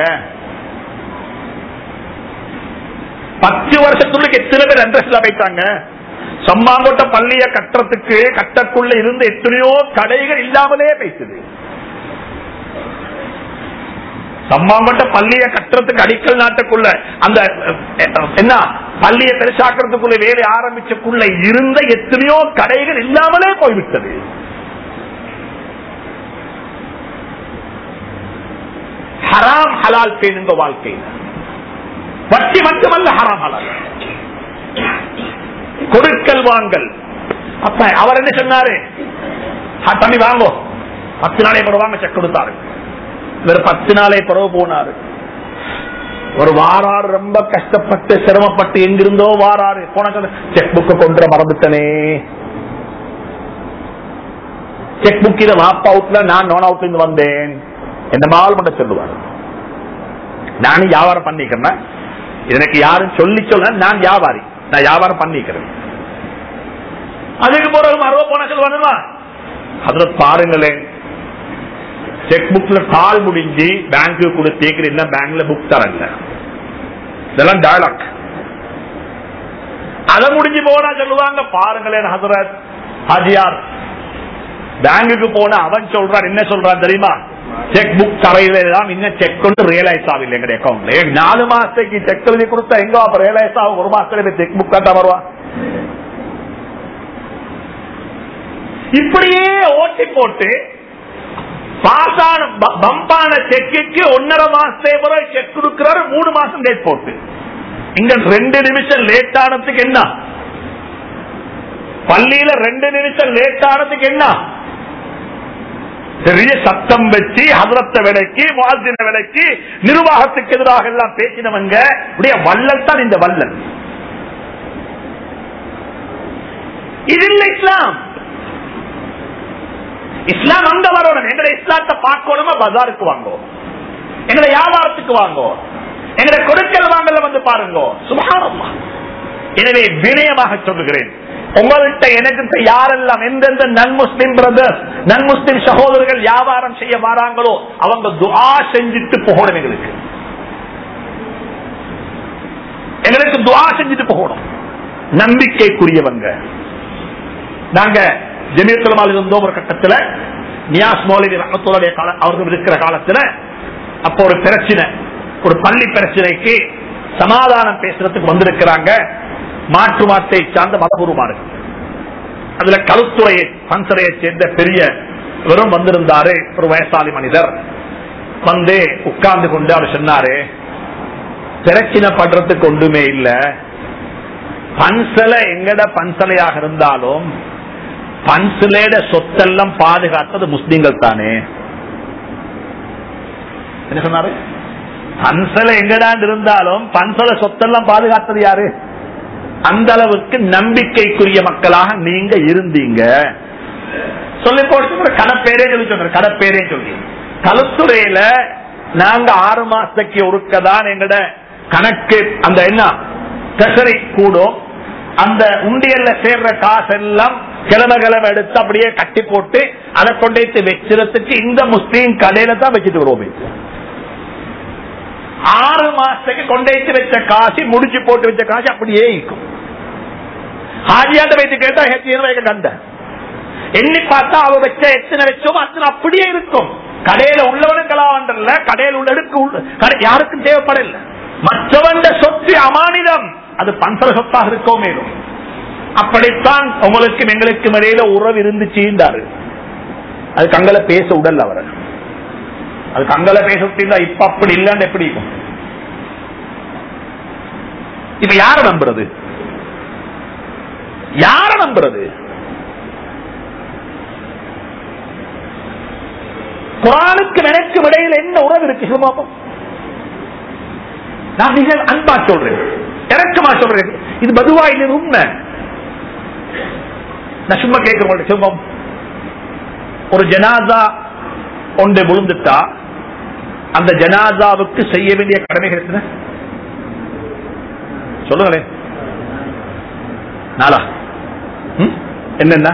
பத்து வருஷத்துள்ளுக்கு எத்தனை பேர் அட்ரஸ் எல்லாம் போயிட்டாங்க சம்மாங்கோட்ட பள்ளிய கட்டுறதுக்கு கட்டக்குள்ள இருந்து எத்தனையோ கடைகள் இல்லாமலே பேசுது சம்மாங்கோட்ட பள்ளிய கட்டுறதுக்கு அடிக்கல் நாட்டுக்குள்ள அந்த என்ன பள்ளிய பெருசாக்குறதுக்குள்ள வேலை ஆரம்பிச்சக்குள்ள இருந்த எத்தனையோ கடைகள் இல்லாமலே போய்விட்டது ஹராம் ஹலால் பேணுங்க வாழ்க்கையில் வட்டி மட்டுமல்ல ஹராம் ஹலால் கொடுக்கல் வாங்கல் அப்ப அவர் என்ன சொன்னாரு தண்ணி வாங்கோ பத்து நாளை பிறகு வாங்க செக் கொடுத்தாரு இவர் பத்து நாளை பிறகு போனாரு ஒரு வாராறு ரொம்ப கஷ்டப்பட்டு சிரமப்பட்டு எங்கிருந்தோ வாராரு போன செக் புக்கு கொண்டு மறந்துட்டனே செக் புக் இதை வாப் அவுட்ல நான் நோன் அவுட்ல வந்தேன் என்ன மால் மட்டும் சொல்லுவார் நானும் வியாபாரம் பண்ணிக்கிறேன் எனக்கு யாரும் சொல்லி சொல்ல நான் வியாபாரி நான் வியாபாரம் பண்ணிக்கிறேன் அதுக்கு பிறகு மறுவ போன சொல்லுவானுமா அதுல பாருங்களேன் செக் புக்ல கால் முடிஞ்சு பேங்க்கு கொடுத்தேக்கிற என்ன பேங்க்ல புக் தரல இதெல்லாம் டயலாக் அதை முடிஞ்சு போனா சொல்லுவாங்க பாருங்களேன் ஹசரத் ஹாஜியார் பேங்குக்கு போன அவன் சொல்றான் என்ன சொல்றான் தெரியுமா செக் புக் தரையில தான் இன்னும் செக் கொண்டு ரியலைஸ் ஆகல எங்க அக்கௌண்ட்ல நாலு மாசத்துக்கு செக் எழுதி கொடுத்தா எங்க அப்ப ரியலைஸ் ஆகும் ஒரு மாசத்துல செக் புக் காட்ட வருவா இப்படியே ஓட்டி போட்டு பாசான ப- பம்பான செக்குக்கு ஒன்னரை மாசத்தை பிறகு செக் கொடுக்கிறாரு மூணு மாசம் லேட் போட்டு இங்க ரெண்டு நிமிஷம் லேட் ஆனதுக்கு என்ன பள்ளியில ரெண்டு நிமிஷம் லேட் ஆனதுக்கு என்ன பெரிய சத்தம் வச்சு ஹதரத்த விலைக்கு முஹாசின விலைக்கு நிர்வாகத்துக்கு எதிராக எல்லாம் பேசினவங்க உடைய வள்ளல் தான் இந்த வள்ளல் இது இல்ல இஸ்லாம் இஸ்லாம் அங்க வரணும் எங்களை இஸ்லாத்தை பார்க்கணுமா பஜாருக்கு வாங்கோ எங்களை வியாபாரத்துக்கு வாங்கோ எங்களை கொடுக்கல் வாங்கல வந்து பாருங்க சுபானம்மா எனவே வினயமாக சொல்லுகிறேன் உங்கள்கிட்ட எனக்கு யாரெல்லாம் எந்தெந்த நன் முஸ்லிம் பிரதர்ஸ் நன் முஸ்லிம் சகோதரர்கள் வியாபாரம் செய்ய வராங்களோ அவங்க துஆ செஞ்சுட்டு போகணும் எங்களுக்கு எங்களுக்கு துஆ செஞ்சுட்டு போகணும் நம்பிக்கைக்குரியவங்க நாங்க ஜெமியத்துலமால் இருந்தோம் ஒரு கட்டத்துல நியாஸ் மௌலிதி ரஹத்துடைய கால அவர்கள் இருக்கிற காலத்துல அப்போ ஒரு பிரச்சனை ஒரு பள்ளி பிரச்சனைக்கு சமாதானம் பேசுறதுக்கு வந்திருக்கிறாங்க மாற்று மாட்டை சார்ந்த மதபூர்வமாறு அதுல கருத்துறை பன்சரையை சேர்ந்த பெரிய வெறும் வந்திருந்தாரு ஒரு வயசாளி மனிதர் வந்து உட்கார்ந்து கொண்டு அவர் சொன்னாரு பிரச்சனை பண்றதுக்கு ஒன்றுமே இல்ல பன்சலை எங்கட பன்சலையாக இருந்தாலும் பன்சலேட சொத்தெல்லாம் பாதுகாத்தது முஸ்லீம்கள் தானே என்ன சொன்னாரு பன்சலை எங்கடான் இருந்தாலும் பன்சல சொத்தெல்லாம் பாதுகாத்தது யாரு அந்த அளவுக்கு நம்பிக்கைக்குரிய மக்களாக நீங்க இருந்தீங்க சொல்லி போட்டு கடப்பேரே சொல்லி சொன்ன கடப்பேரே சொல்லி கழுத்துறையில நாங்க ஆறு மாசத்துக்கு ஒருக்கதான் எங்கட கணக்கு அந்த என்ன ட்ரெஷரி கூடும் அந்த உண்டியல்ல சேர்ற காசெல்லாம் கிழமை கிழமை எடுத்து அப்படியே கட்டி போட்டு அதை கொண்டு வச்சிடத்துக்கு இந்த முஸ்லீம் கடையில தான் வச்சுட்டு வருவோம் ஆறு மாசத்துக்கு கொண்டு வச்ச காசு முடிச்சு போட்டு வச்ச காசு அப்படியே இருக்கும் ஹாஜியாட்ட வைத்து கேட்டா ஹெச்சியன் வைக்க கண்ட எண்ணி பார்த்தா அவ வச்ச எத்தனை வச்சோம் அத்தனை அப்படியே இருக்கும் கடையில உள்ளவனுக்கெல்லாம் கடையில் உள்ளடுக்கு உள்ள கடை- யாருக்கும் தேவைப்படல மற்றவன் சொத்து அமானிதம் அது பன்சர சொத்தாக இருக்கோ மேலும் அப்படித்தான் உங்களுக்கும் எங்களுக்கும் இடையில உறவு இருந்து சீண்டாரு அது கங்கல பேச உடல் அவர் அது கங்கல பேச விட்டீங்களா இப்ப அப்படி இல்லன்னு எப்படி இருக்கும் இப்ப யார நம்புறது யார நம்புறது குரானுக்கு எனக்கும் இடையில என்ன உறவு இருக்கு சிவபாபம் நான் மிக அன்பா சொல்றேன் இறக்கமா சொல்றேன் இது பதுவா இது உண்மை நான் சும்மா கேட்கிறேன் சிவம் ஒரு ஜனாசா ஒன்றை விழுந்துட்டா அந்த ஜனாசாவுக்கு செய்ய வேண்டிய கடமைகள் எத்தனை சொல்லுங்களேன் நாளா ம்? என்னென்ன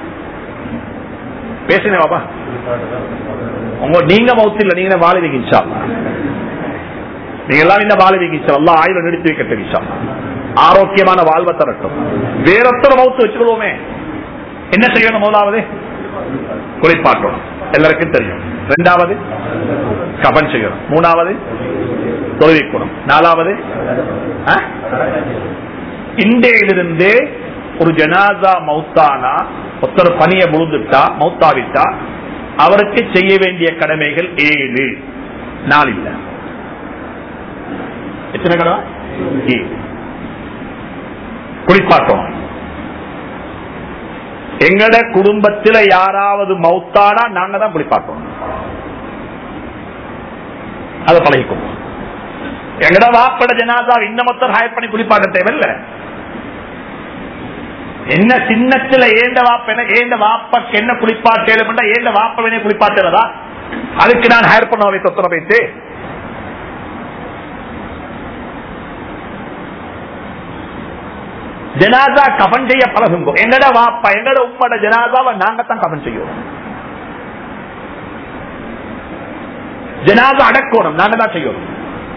பேசுங்க பாப்பா உங்க நீங்க மௌத்து இல்ல நீங்க வாழுவீங்க இன்ஷா அல்லாஹ். நீங்க எல்லாம் இந்த வாழுவீங்க இன்ஷா அல்லாஹ் ஆயுள நிறுத்தி வைக்கட்டும் இன்ஷா அல்லாஹ். ஆரோக்கியமான வாழ்வை தரட்டும் வேறொத்தர மௌத்து வச்சுக்கொள்வோமே என்ன செய்யணும் முதலாவது குளிப்பாட்டணும் எல்லாருக்கும் தெரியும் ரெண்டாவது கபன் செய்யணும் மூணாவது தொழுவிக்கணும் நாலாவது ஆ? இந்தியிலிருந்து ஒரு ஜனாசா மௌத்தானா ஒருத்தர் பணிய முழுந்துட்டா மௌத்தாவிட்டா அவருக்கு செய்ய வேண்டிய கடமைகள் ஏழு நாள் இல்ல எத்தனை கடமை ஏழு குளிப்பாட்டணும் எங்கட குடும்பத்துல யாராவது மௌத்தானா நாங்க தான் குளிப்பாட்டணும் அதை பழகிக்கும் எங்கட வாப்பட ஜனாதா இன்னமொத்தர் ஹயர் பண்ணி குளிப்பாட்ட தேவையில்ல என்ன சின்னத்துல ஏண்ட வாப்ப என்ன ஏண்ட வாப்பக்கு என்ன குளிப்பாட்டேன் ஏண்ட வாப்பவனே குளிப்பாட்டுறதா அதுக்கு நான் ஹயர் பண்ண வைத்து ஒத்தனை வைத்து ஜனாதா கபன் செய்ய பழகுங்க எங்கட வாப்பா எங்கட உம்மட ஜனாதாவை நாங்க தான் கபன் செய்யணும் ஜனாதா அடக்கணும் நாங்க தான் செய்யணும்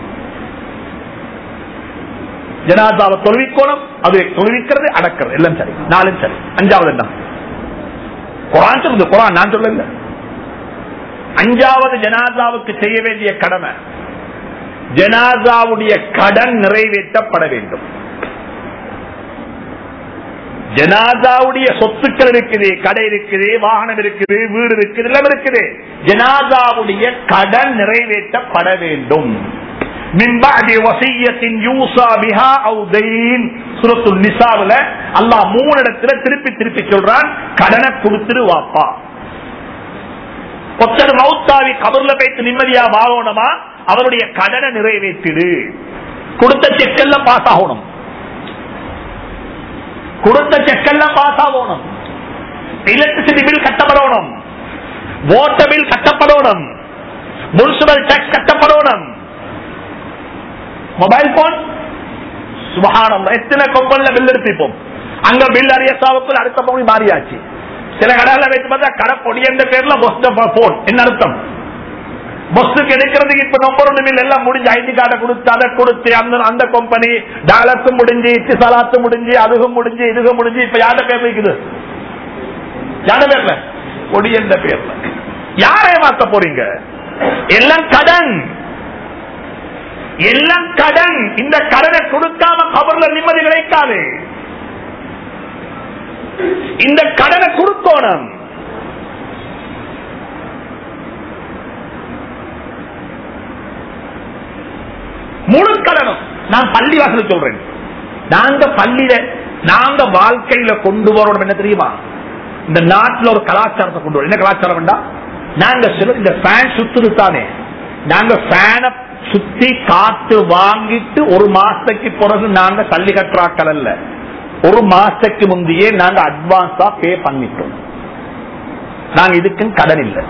ஜனாதாவை தொழுவிக்கோணும் அது தொழுவிக்கிறது அடக்கிறது எல்லாம் சரி நாலும் சரி அஞ்சாவது என்ன குரான் சொல்லுது குரான் நான் சொல்லல அஞ்சாவது ஜனாதாவுக்கு செய்ய வேண்டிய கடமை ஜனாதாவுடைய கடன் நிறைவேற்றப்பட வேண்டும் ஜனாதாவுடைய சொத்துக்கள் இருக்குது கடை இருக்குது வாகனம் இருக்குது வீடு இருக்குது எல்லாம் இருக்குது ஜனாதாவுடைய கடன் நிறைவேற்றப்பட வேண்டும் மின்பாடி வசியத்தின் யூசா பிஹா அவு தெயின் சுரத்துல் நிசாவுல அல்லாஹ் மூணு இடத்துல திருப்பி திருப்பி சொல்றான் கடனை கொடுத்துரு வாப்பா ஒருத்தர் மௌத்தாவி கபர்ல போய்த்து நிம்மதியா வாழணுமா அவருடைய கடனை நிறைவேற்றிடு கொடுத்த செக்கெல்லாம் பாஸ் ஆகணும் கொடுத்த செக்கெல்லாம் பாஸ் ஆகணும் எலக்ட்ரிசிட்டி பில் கட்டப்படணும் வாட்டர் பில் கட்டப்படணும் முனிசிபல் டாக்ஸ் கட்டப்படணும் மொபைல் போன் சுபகானம் எத்தனை கொம்பன்ல பில் எடுத்துப்போம் அங்க பில் அரியசாவுக்குள் அடுத்த பகுதி மாறியாச்சு சில கடையில வைத்து பார்த்தா கடை பொடி என்ற பேர்ல போன் என்ன அர்த்தம் பஸ்ஸுக்கு எடுக்கிறதுக்கு இப்ப நம்பர் ஒண்ணுமில்ல எல்லாம் முடிஞ்சு ஐடி கார்டை கொடுத்து அதை கொடுத்து அந்த அந்த கம்பெனி டாலர்ஸும் முடிஞ்சு இத்திசாலாத்தும் முடிஞ்சு அதுகும் முடிஞ்சு இதுகும் முடிஞ்சு இப்ப யார பேர் வைக்குது யார பேர்ல கொடி என்ற பேர்ல யாரை மாத்த போறீங்க எல்லாம் கடன் எல்லாம் கடன் இந்த கடனை கொடுக்காம கபர்ல நிம்மதி கிடைக்காது இந்த கடனை கொடுத்தோணும் முழு கடனும் நான் பள்ளி வாசல் சொல்றேன் நாங்க பள்ளியில நாங்க வாழ்க்கையில கொண்டு வரணும் என்ன தெரியுமா இந்த நாட்டுல ஒரு கலாச்சாரத்தை கொண்டு வரோம் என்ன கலாச்சாரம் வேண்டாம் நாங்க சில இந்த ஃபேன் சுத்துது தானே நாங்க ஃபேனை சுத்தி காத்து வாங்கிட்டு ஒரு மாசத்துக்கு பிறகு நாங்க தள்ளி கட்டுறாக்கள் அல்ல ஒரு மாசத்துக்கு முந்தையே நாங்க அட்வான்ஸா பே பண்ணிட்டோம் நாங்க இதுக்கும் கடன் இல்லை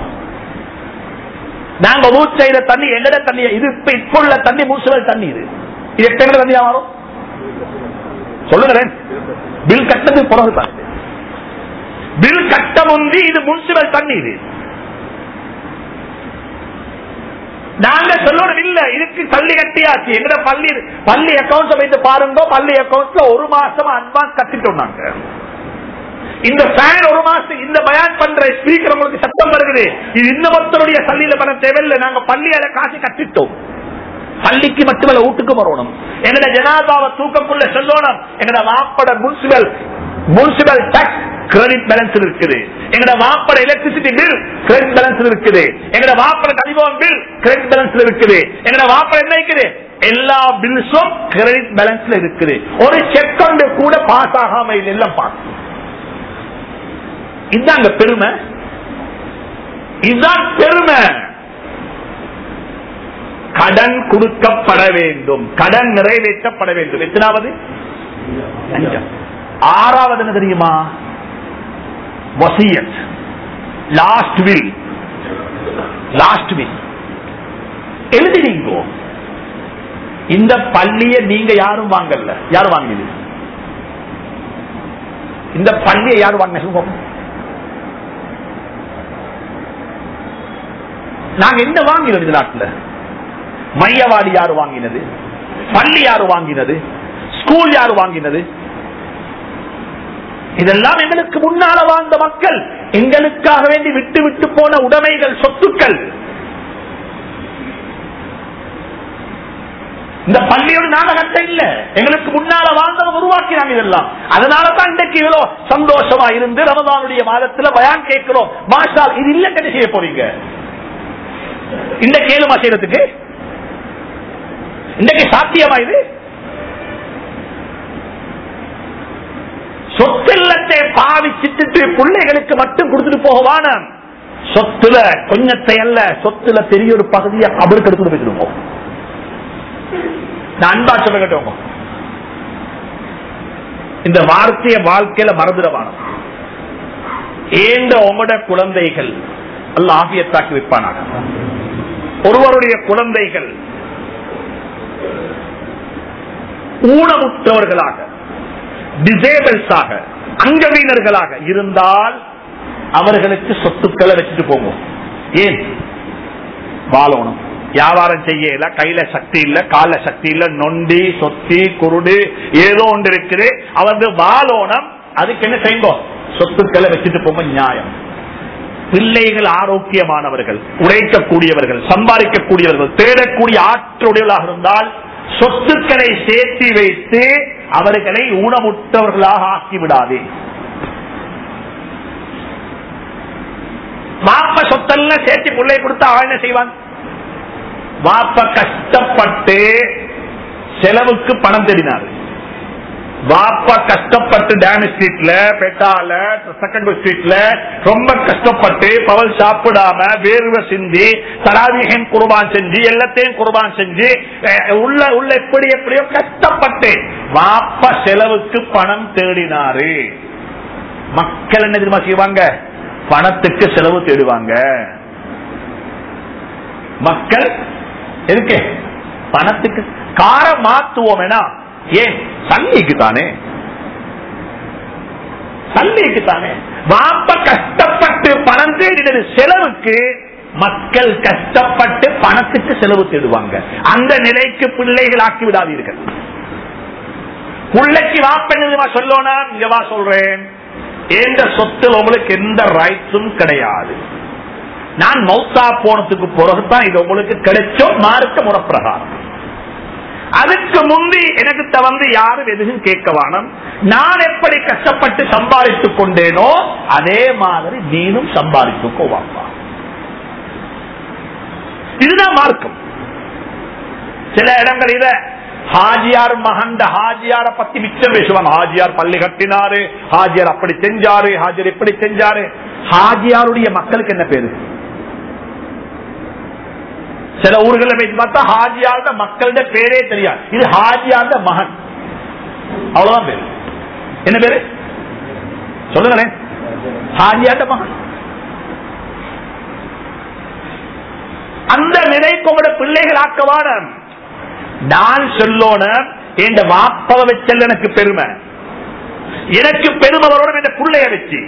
நாங்க ஊச்சையில தண்ணி எங்கட தண்ணி இது இப்ப இப்ப உள்ள தண்ணி மூசுவல் தண்ணி இது இது எத்தனை தண்ணியா வரும் சொல்லுகிறேன் பில் கட்டது பிறகு தான் பில் கட்ட முந்தி இது முனிசிபல் தண்ணி இது நாங்க சொல்லணும் இல்ல இதுக்கு தள்ளி கட்டியாச்சு எங்கட பள்ளி பள்ளி அக்கௌண்ட்ஸ் வைத்து பாருங்க பள்ளி அக்கௌண்ட்ஸ்ல ஒரு மாசம் அட்வான்ஸ் கட்டிட்டோம் நாங்க இந்த ஃபேன் ஒரு மாசம் இந்த பயான் பண்ற ஸ்பீக்கர் உங்களுக்கு சத்தம் வருகிறது இது இன்னொருத்தருடைய சல்லியில பண்ண தேவையில்லை நாங்க பள்ளியால காசு கட்டிட்டோம் பள்ளிக்கு மட்டுமல்ல வீட்டுக்கு வரணும் எங்கட ஜனாதாவை தூக்கக்குள்ள சொல்லணும் எங்கட வாப்பட municipal municipal tax credit balance இருக்குது எங்கட வாப்பட எலக்ட்ரிசிட்டி பில் கிரெடிட் பேலன்ஸ் இருக்குது எங்கட வாப்பட டெலிபோன் பில் கிரெடிட் பேலன்ஸ்ல இருக்குது எங்கட வாப்பட என்ன இருக்குது எல்லா பில்ஸும் கிரெடிட் பேலன்ஸ்ல இருக்குது ஒரு செக் கொண்டு கூட பாஸ் ஆகாம இது எல்லாம் பாஸ் இதாங்க பெருமை இதுதான் பெருமை கடன் கொடுக்கப்பட வேண்டும் கடன் நிறைவேற்றப்பட வேண்டும் எத்தனாவது அஞ்சம். ஆறாவது என்ன தெரியுமா வசியத் லாஸ்ட் வில் லாஸ்ட் வில் எழுதினீங்க இந்த பள்ளிய நீங்க யாரும் வாங்கல யாரும் வாங்கினது இந்த பள்ளியை யாரும் வாங்கின சொல்லுங்க நாங்க என்ன வாங்கினோம் இந்த நாட்டுல மையவாடி யாரு வாங்கினது பள்ளி யாரு வாங்கினது ஸ்கூல் யாரு வாங்கினது இதெல்லாம் எங்களுக்கு முன்னால வாழ்ந்த மக்கள் எங்களுக்காக வேண்டி விட்டு விட்டு போன உடைமைகள் சொத்துக்கள் இந்த பள்ளியோட நாங்க கட்ட இல்ல எங்களுக்கு முன்னால வாழ்ந்தவங்க உருவாக்கினாங்க இதெல்லாம் அதனாலதான் இன்றைக்கு இவ்வளவு சந்தோஷமா இருந்து ரமதானுடைய மாதத்துல பயான் கேட்கிறோம் மாஷால் இது இல்ல என்ன செய்ய போறீங்க இந்த கேளுமா செய்யறதுக்கு இன்றைக்கு சாத்தியமா இது சொத்தில்லத்தை பாவிச்சிட்டு பிள்ளைகளுக்கு மட்டும் கொடுத்துட்டு போகவான சொத்துல கொஞ்சத்தை அல்ல சொத்துல பெரிய ஒரு பகுதியை அவருக்கு எடுத்துட்டு போயிட்டு நான் அன்பா சொல்ல கேட்டவங்க இந்த வார்த்தைய வாழ்க்கையில மறந்துடவான ஏந்த உங்களோட குழந்தைகள் அல்ல ஆகியத்தாக்கி வைப்பானாக ஒருவருடைய குழந்தைகள் ஊனமுற்றவர்களாக டிசேபிள்ஸாக அங்கவீனர்களாக இருந்தால் அவர்களுக்கு சொத்துக்களை வச்சுட்டு போவோம் ஏன் வாழணும் வியாபாரம் செய்யல கையில சக்தி இல்ல கால சக்தி இல்ல நொண்டி சொத்தி குருடு ஏதோ ஒன்று இருக்குது அவர்கள் வாழோனம் அதுக்கு என்ன செய்யுங்க சொத்துக்களை வச்சுட்டு போங்க நியாயம் பிள்ளைகள் ஆரோக்கியமானவர்கள் உழைக்கக்கூடியவர்கள் சம்பாதிக்கக்கூடியவர்கள் தேடக்கூடிய ஆற்றுடையவர்களாக இருந்தால் சொத்துக்களை சேர்த்து வைத்து அவர்களை ஊனமுற்றவர்களாக ஆக்கிவிடாதே வாப்ப சொத்தெல்லாம் சேர்த்து பிள்ளை கொடுத்தா அவன் என்ன செய்வான் வாப்ப கஷ்டப்பட்டு செலவுக்கு பணம் தேடினார் வாப்பா கஷ்டப்பட்டு டேம் ஸ்ட்ரீட்ல பெட்டால செகண்ட் ஸ்ட்ரீட்ல ரொம்ப கஷ்டப்பட்டு பவல் சாப்பிடாம வேர்வை சிந்தி தராவிகம் குர்பான் செஞ்சு எல்லாத்தையும் குர்பான் செஞ்சு அஹ், உள்ள உள்ள எப்படி எப்படியோ கஷ்டப்பட்டு வாப்பா செலவுக்கு பணம் தேடினாரு மக்கள் என்ன தெரியுமா செய்வாங்க பணத்துக்கு செலவு தேடுவாங்க மக்கள் எதுக்கு பணத்துக்கு கார மாத்துவோம் ஏன் சல்லிக்கு தானே சல்லிக்கு தானே வாப்ப கஷ்டப்பட்டு பணம் தேடினது செலவுக்கு மக்கள் கஷ்டப்பட்டு பணத்துக்கு செலவு தேடுவாங்க அந்த நிலைக்கு பிள்ளைகள் ஆக்கி விடாதீர்கள் பிள்ளைக்கு வாப்பெண்ணு சொல்லணும் இங்க வா சொல்றேன் எந்த சொத்தில் உங்களுக்கு எந்த ரைட்ஸும் கிடையாது நான் மௌத்தா போனதுக்கு பிறகுதான் இது உங்களுக்கு கிடைச்சோம் மார்க்க முறப்பிரகாரம் அதுக்கு முந்தி எனக்கு வந்து யாரும் எதுவும் கேட்க வேணும் நான் எப்படி கஷ்டப்பட்டு சம்பாதித்துக் கொண்டேனோ அதே மாதிரி நீனும் சம்பாதித்துக்கோ வாப்பா இதுதான் மார்க்கம் சில இடங்கள் இத ஹாஜியார் மகண்ட ஹாஜியார பத்தி மிச்சம் பேசுவாங்க ஹாஜியார் பள்ளி கட்டினாரு ஹாஜியார் அப்படி செஞ்சாரு ஹாஜியார் இப்படி செஞ்சாரு ஹாஜியாருடைய மக்களுக்கு என்ன பேரு சில ஊர்களை போய் பார்த்தா ஹாஜியார்ட மக்களோட பேரே தெரியாது இது ஹாஜியார்ட மகன் அவ்வளவுதான் பேரு என்ன பேரு சொல்லுங்களேன் ஹாஜியார்ட மகன் அந்த நிலைக்கு உங்களோட பிள்ளைகள் ஆக்கவான நான் சொல்லோன என் வாப்பவ வச்சல் எனக்கு பெருமை எனக்கு பெருமை வரணும் என்ற பிள்ளைய வச்சு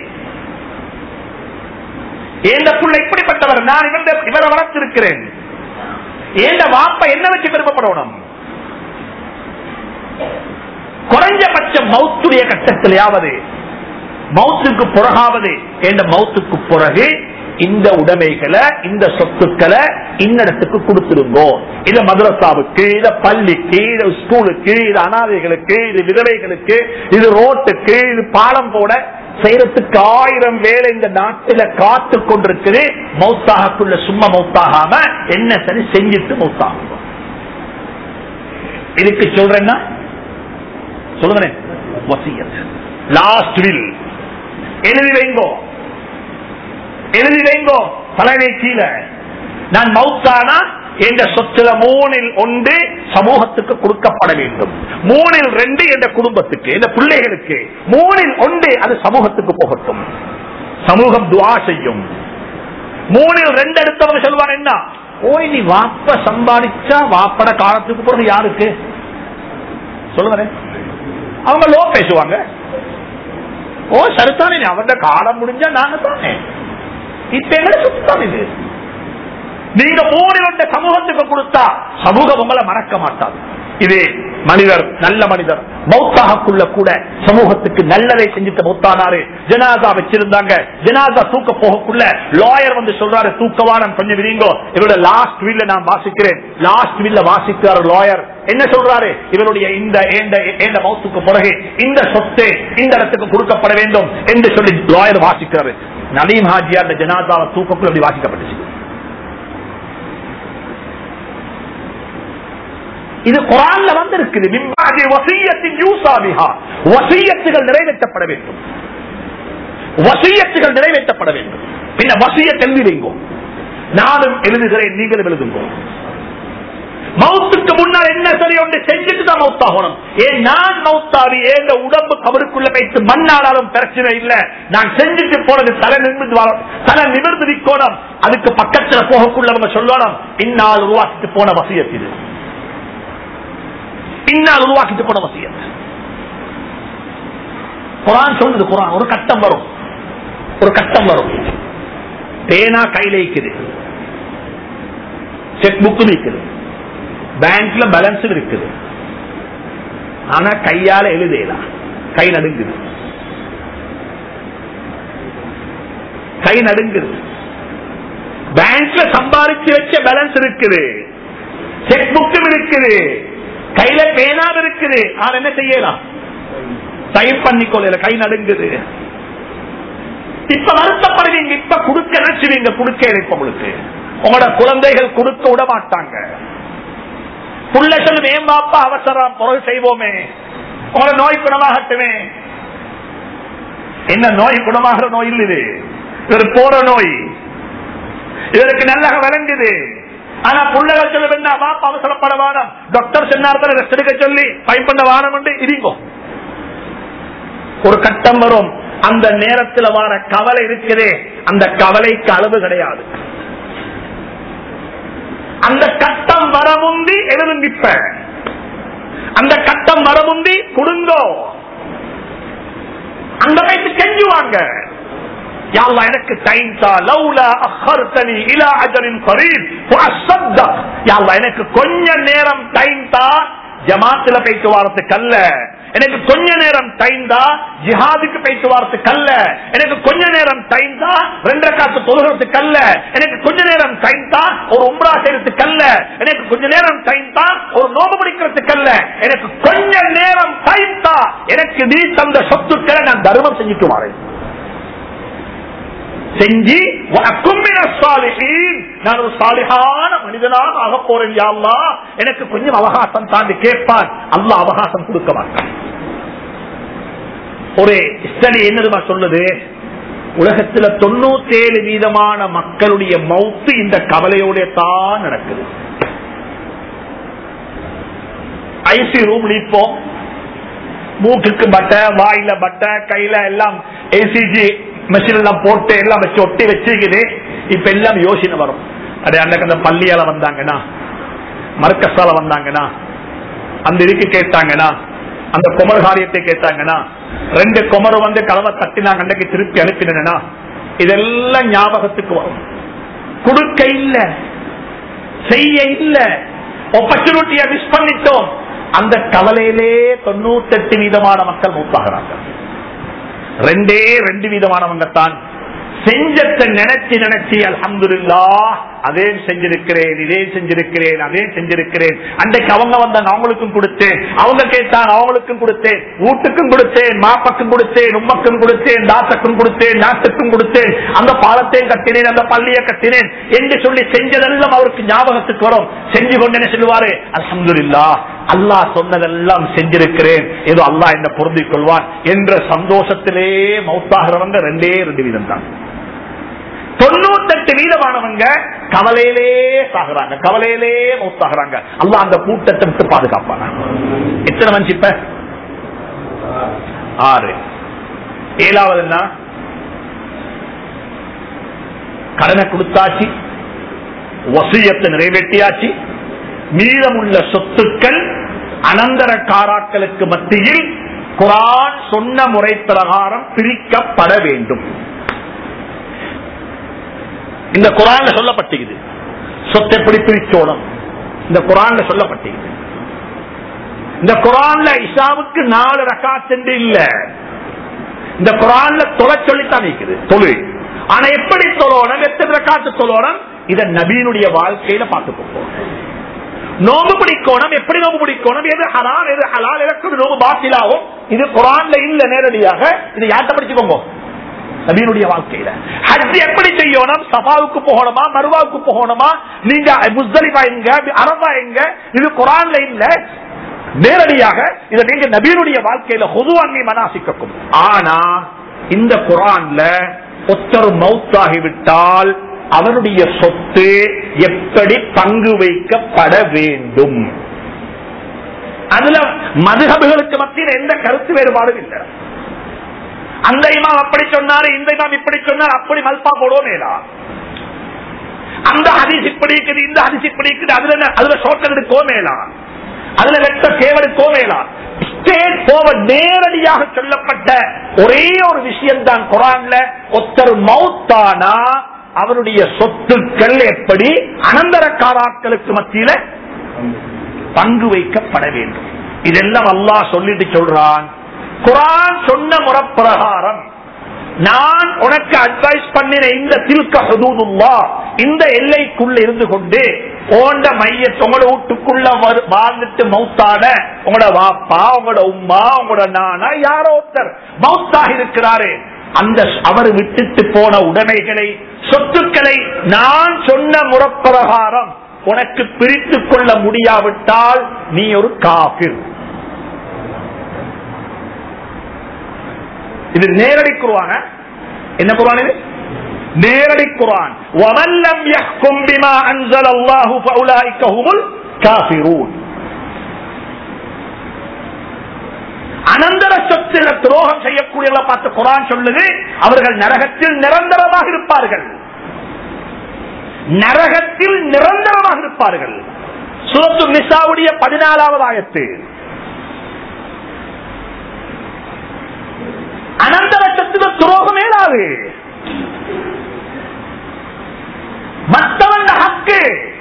எந்த புள்ள இப்படிப்பட்டவர் நான் இவர இவரை வளர்த்திருக்கிறேன் எந்த வாப்ப என்ன வச்சு பெருமைப்படணும் குறைஞ்சபட்சம் மௌத்துடைய கட்டத்திலேயாவது மௌத்துக்கு பிறகாவது என்ற மௌத்துக்கு பிறகு இந்த உடைமைகளை இந்த சொத்துக்களை இன்னிடத்துக்கு கொடுத்துருங்கோ இத மதரசாவுக்கு இத பள்ளிக்கு இது ஸ்கூலுக்கு இது அனாதைகளுக்கு இது விதவைகளுக்கு இது ரோட்டுக்கு இது பாலம் போட செய்யறதுக்கு ஆயிரம் வேலை இந்த நாட்டில காத்து கொண்டிருக்குது மௌத்தாகக்குள்ள சும்மா மௌத்தாகாம என்ன சரி செஞ்சுட்டு மௌத்தாகும் இதுக்கு சொல்றேன்னா சொல்லுங்க வசியத் லாஸ்ட் வில் எழுதி வைங்கோ எழுதி வைங்கோ தலைமை கீழே நான் மௌத்தானா என்ற சொத்துல மூணில் ஒன்று சமூகத்துக்கு கொடுக்கப்பட வேண்டும் மூணில் ரெண்டு என்ற குடும்பத்துக்கு என்ற பிள்ளைகளுக்கு மூணில் ஒன்று அது சமூகத்துக்கு போகட்டும் சமூகம் துவா செய்யும் மூணில் ரெண்டு எடுத்தவங்க சொல்லுவாங்க என்ன ஓய் நீ வாப்ப சம்பாதிச்சா வாப்பட காலத்துக்கு பிறகு யாருக்கு சொல்லுங்க அவங்க லோ பேசுவாங்க ஓ சரித்தானே அவருடைய காலம் முடிஞ்சா நாங்க தானே இப்ப எங்களை சுத்தம் இது நீங்க மூணு வந்த சமூகத்துக்கு கொடுத்தா சமூகம் உங்களை மறக்க மாட்டாது இது மனிதர் நல்ல மனிதர் மௌத்தாகக்குள்ள கூட சமூகத்துக்கு நல்லதை செஞ்சுட்டு மௌத்தானாரு ஜனாதா வச்சிருந்தாங்க ஜனாதா தூக்க போகக்குள்ள லாயர் வந்து சொல்றாரு தூக்கவானம் கொஞ்சம் விரிங்கோ இவரோட லாஸ்ட் வீல்ல நான் வாசிக்கிறேன் லாஸ்ட் வீல்ல வாசிக்கிறார் லாயர் என்ன சொல்றாரு இவருடைய இந்த ஏண்ட மௌத்துக்கு பிறகு இந்த சொத்து இந்த இடத்துக்கு கொடுக்கப்பட வேண்டும் என்று சொல்லி லாயர் வாசிக்கிறாரு நலீம் ஹாஜியா அந்த ஜனாதாவை தூக்கக்குள்ள அப்படி வாசிக்கப்பட்டுச்சு இது குரான்ல வந்து இருக்குது வசியத்துகள் நிறைவேற்றப்பட வேண்டும் வசியத்துகள் நிறைவேற்றப்பட வேண்டும் பின்ன வசியத் எழுதி வைங்கோ நானும் எழுதுகிறேன் நீங்களும் எழுதுங்கோ மவுத்துக்கு முன்னால் என்ன சரி ஒன்று செஞ்சுட்டு தான் மவுத்தாகணும் ஏன் நான் மவுத்தாவி ஏங்க உடம்பு கவருக்குள்ள வைத்து மண்ணானாலும் பிரச்சனை இல்ல நான் செஞ்சுட்டு போனது தலை நிமிர்ந்து வர- தலை நிமிர்ந்து நிற்கணும் அதுக்கு பக்கத்துல போகக்குள்ள நம்ம சொல்லணும் இந்நாள் உருவாக்கிட்டு போன வசியத் இது இந்நாள் உருவாக்கிட்டு போன வசியத் குரான் சொல்லுது குரான் ஒரு கட்டம் வரும் ஒரு கட்டம் வரும் பேனா கையில இருக்குது செக் புக் இருக்குது பேங்க்ல பேலன்ஸ் இருக்குது ஆனா கையால எழுதலாம் கை நடுங்குது கை நடுங்குது பேங்க்ல சம்பாதிச்சு வச்ச பேலன்ஸ் இருக்குது செக் புக்கும் இருக்குது கையில பேனாவும் இருக்குது ஆனா என்ன செய்யலாம் டைப் பண்ணிக்கொள்ள கை நடுங்குது இப்ப வருத்தப்படுவீங்க இப்ப குடுக்க நினைச்சுவீங்க குடுக்க இழைப்ப உங்களுக்கு உங்களோட குழந்தைகள் கொடுக்க விட மாட்டாங்க புள்ள சொல்லும் ஏன் பாப்பா அவசரம் பொருள் செய்வோமே உங்களோட நோய் குணமாகட்டுமே என்ன நோய் குணமாகிற நோய் இல்லை இது இவர் போற நோய் இவருக்கு நல்லா விளங்குது ஆனா புள்ளகள் சொல்ல என்ன பாப்பா அவசரப்பட வாரம் டாக்டர் சொன்னார் ரெஸ்ட் எடுக்க சொல்லி பயன்பட வாரம் என்று இருங்கோ ஒரு கட்டம் வரும் அந்த நேரத்தில் வர கவலை இருக்குதே அந்த கவலைக்கு அளவு கிடையாது அந்த கட்டம் வர முந்தி எழுதுங்கிப்ப அந்த கட்டம் வர முந்தி குடுங்கோ அந்த வயசு கெஞ்சுவாங்க யாழ்லா எனக்கு டைம் தா லவ்லா அஹர்தனி இலா அஜரின் கரீப் ஃபஅஸ்ஸத்தக் யாழ்லா எனக்கு கொஞ்ச நேரம் டைம் தா ஜமாத்துல போயிட்டு வாரத்துக்கு அல்ல எனக்கு கொஞ்ச நேரம் டைம் தான் ஜிஹாதுக்கு போயிட்டு வாரத்துக்கு அல்ல எனக்கு கொஞ்ச நேரம் டைம் தான் ரெண்டரை காசு தொழுகிறதுக்கு அல்ல எனக்கு கொஞ்ச நேரம் டைம் தான் ஒரு உம்ரா செய்யறதுக்கு அல்ல எனக்கு கொஞ்ச நேரம் டைம் தான் ஒரு நோம்பு பிடிக்கிறதுக்கு அல்ல எனக்கு கொஞ்ச நேரம் டைம் தான் எனக்கு நீ தந்த சொத்துக்களை நான் தர்மம் செஞ்சுட்டு வரேன் செஞ்சு வஅக்கும் சாலிஹீன் நான் ஒரு சாலிஹான மனிதனாக ஆக போறேன் யா அல்லாஹ் எனக்கு கொஞ்சம் அவகாசம் தாண்டி கேட்பான் அல்லாஹ் அவகாசம் கொடுக்க மாட்டான் ஒரு ஸ்டடி என்னதுமா சொல்லுது உலகத்துல தொண்ணூத்தி ஏழு வீதமான மக்களுடைய மவுத்து இந்த கவலையோட தான் நடக்குது ஐசி ரூம் இப்போ மூக்குக்கு பட்டை வாயில பட்டை கையில எல்லாம் ஏசிஜி மெஷின் எல்லாம் போட்டு எல்லாம் வச்சு ஒட்டி வச்சிருக்குது இப்ப எல்லாம் யோசனை வரும் அடே அன்னைக்கு அந்த பள்ளியால வந்தாங்கன்னா மர்க்கஸால வந்தாங்கன்னா அந்த இதுக்கு கேட்டாங்கன்னா அந்த குமர் காரியத்தை கேட்டாங்கன்னா ரெண்டு குமர் வந்து கலவை தட்டினாங்க அன்னைக்கு திருப்பி அனுப்பினா இதெல்லாம் ஞாபகத்துக்கு வரும் கொடுக்க இல்ல செய்ய இல்ல ஆப்பர்ச்சுனிட்டியை மிஸ் பண்ணிட்டோம் அந்த கவலையிலே தொண்ணூத்தெட்டு வீதமான மக்கள் மூத்தாகிறாங்க ரெண்டே ரெண்டு வீதமானவங்க தான் செஞ்சத்தை நினைச்சு நினைச்சு அல்ஹம்துலில்லா அதே செஞ்சிருக்கிறேன் இதே செஞ்சிருக்கிறேன் அதே செஞ்சிருக்கிறேன் அன்றைக்கு அவங்க வந்தாங்க அவங்களுக்கும் கொடுத்தேன் அவங்க கேட்டாங்க அவங்களுக்கும் கொடுத்தேன் வீட்டுக்கும் கொடுத்தேன் மாப்பக்கும் கொடுத்தேன் உம்மக்கும் கொடுத்தேன் தாத்தக்கும் கொடுத்தேன் நாட்டுக்கும் கொடுத்தேன் அந்த பாலத்தையும் கட்டினேன் அந்த பள்ளியை கட்டினேன் என்று சொல்லி செஞ்சதெல்லாம் அவருக்கு ஞாபகத்துக்கு வரும் செஞ்சு கொண்டு என்ன சொல்லுவாரு அல்ஹம்துலில்லா அல்லாஹ் சொன்னதெல்லாம் செஞ்சிருக்கிறேன் ஏதோ அல்லாஹ் என்ன பொருந்திக் கொள்வான் என்ற சந்தோஷத்திலே மௌத்தாகிறவங்க ரெண்டே ரெண்டு வீதம் தான் தொண்ணூத்தெட்டு வீதமானவங்க கவலையிலே சாகுறாங்க கவலையிலே மௌத்தாகிறாங்க அல்லாஹ் அந்த கூட்டத்தை விட்டு பாதுகாப்பாங்க எத்தனை மனுஷன் இப்ப ஆறு ஏழாவது என்ன கடனை கொடுத்தாச்சு வசியத்தை நிறைவேற்றியாச்சு மீதமுள்ள சொத்துக்கள் அனந்தர காராக்களுக்கு மத்தியில் குரான் சொன்ன முறை பிரகாரம் பிரிக்கப்பட வேண்டும் இந்த குரான்ல சொல்லப்பட்டிருக்குது சொத்து எப்படி பிரிச்சோடும் இந்த குரான்ல சொல்லப்பட்டிருக்குது இந்த குரான்ல இசாவுக்கு நாலு ரகாத் என்று இல்ல இந்த குரான்ல தொலை சொல்லித்தான் இருக்குது தொழு ஆனா எப்படி தொழணும் எத்தனை ரகாத்து தொழணும் இத நபீனுடைய வாழ்க்கையில பார்த்து போறோம் நோம்பு பிடிக்கணும் எப்படி நோம்பு பிடிக்கணும் எது ஹலால் எது ஹலால் எனக்கு நோம்பு பாத்திலாகும் இது குரான்ல இல்ல நேரடியாக இது யார்கிட்ட படிச்சுக்கோங்க நபீனுடைய வாழ்க்கையில ஹஜ் எப்படி செய்யணும் சஃபாவுக்கு போகணுமா மருவாவுக்கு போகணுமா நீங்க முஸ்தலிபா எங்க அரபா எங்க இது குரான்ல இல்ல நேரடியாக இதை நீங்க நபீனுடைய வாழ்க்கையில பொதுவாங்கி மனாசிக்கும் ஆனா இந்த குரான்ல ஒத்தர் மவுத்தாகிவிட்டால் அவருடைய சொத்து எப்படி பங்கு வைக்கப்பட வேண்டும் அதுல மதுகபுகளுக்கு மத்தியில் எந்த கருத்து வேறுபாடும் இல்லை அந்த இமாம் அப்படி சொன்னாரு இந்த இமாம் இப்படி சொன்னார் அப்படி மல்பா போடுவோமேடா அந்த ஹதீஸ் இப்படி இருக்குது இந்த ஹதீஸ் இப்படி இருக்குது அதுல என்ன- அதுல ஷோட்டல் எடுக்கோமேலா அதுல வெட்ட சேவெடுக்கோமேலா ஸ்டேட் போவர்ட் நேரடியாக சொல்லப்பட்ட ஒரே ஒரு விஷயம் தான் குரான்ல ஒருத்தர் மௌத்தானா அவருடைய சொத்துக்கள் எப்படி அனந்தரக்காராக்களுக்கு மத்தியில பங்கு வைக்கப்பட வேண்டும் இதெல்லாம் அல்லாஹ் சொல்லிட்டு சொல்றான் குரான் சொன்ன முறப்பிரகாரம் நான் உனக்கு அட்வைஸ் பண்ணின இந்த தில்க ஹுதூதுல்லா இந்த எல்லைக்குள்ள இருந்து கொண்டு ஓண்ட மையத்தை உங்களோட வீட்டுக்குள்ள வரு- வாழ்ந்துட்டு மௌத்தான உங்களோட வாப்பா உங்களோட உம்மா உங்களோட நானா யாரோ ஒருத்தர் மௌத்தாக இருக்கிறாரு அந்த ஸ்- அவர் விட்டுட்டு போன உடைமைகளை சொத்துக்களை நான் சொன்ன முறப்பிரகாரம் உனக்கு பிரித்துக் கொள்ள முடியாவிட்டால் நீ ஒரு காபிர் இது நேரடி குருவான என்ன குருவான் இது நேரடி குரான் وَمَنْ لَمْ يَحْكُمْ بِمَا أَنزَلَ اللَّهُ فَأُولَئِكَ هُمُ الْكَافِرُونَ அனந்தர சொத்துல துரோகம் செய்யக்கூடியவர்களை பார்த்து குரான் சொல்லுது அவர்கள் நரகத்தில் நிரந்தரமாக இருப்பார்கள் நரகத்தில் நிரந்தரமாக இருப்பார்கள் சூரத்து நிசாவுடைய பதினாலாவது ஆயத்து அனந்தர சொத்துல துரோகம் ஏழாது மற்றவன் ஹக்கு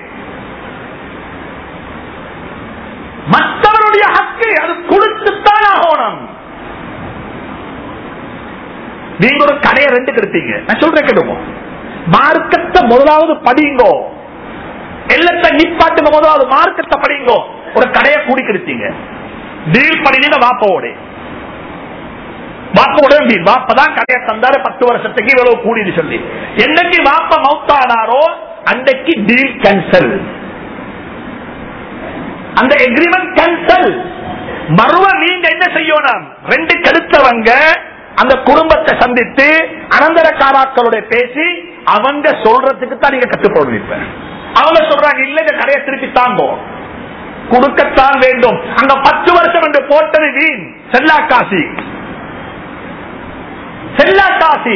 மற்றவனுடைய ஹக்கு அது கொடுத்துத்தான் ஆகணும் நீங்க ஒரு கடையை ரெண்டு கெடுத்தீங்க நான் சொல்றேன் கேட்டுங்க மார்க்கத்தை முதலாவது படிங்கோ எல்லத்தை நிப்பாட்டுங்க முதலாவது மார்க்கத்தை படிங்கோ ஒரு கடையை கூடி கெடுத்தீங்க டீல் பண்ணினீங்க வாப்போட வாப்போட டீல் வாப்பதான் கடையை தந்தாரு பத்து வருஷத்துக்கு இவ்வளவு கூடின்னு சொல்லி என்னைக்கு வாப்ப மவுத்தானாரோ அன்றைக்கு டீல் கேன்சல் அந்த எக்ரிமெண்ட் கேன்சல் மறுவ நீங்க என்ன செய்யணும் ரெண்டு கெடுத்தவங்க அந்த குடும்பத்தை சந்தித்து அனந்தரக்காராக்களோட பேசி அவங்க சொல்றதுக்கு தான் நீங்க கட்டுப்படுவீங்க அவங்க சொல்றாங்க இல்ல இந்த கடையை திருப்பி தாங்கோ கொடுக்கத்தான் வேண்டும் அங்க பத்து வருஷம் என்று போட்டது வீண் செல்லா காசி செல்லா காசி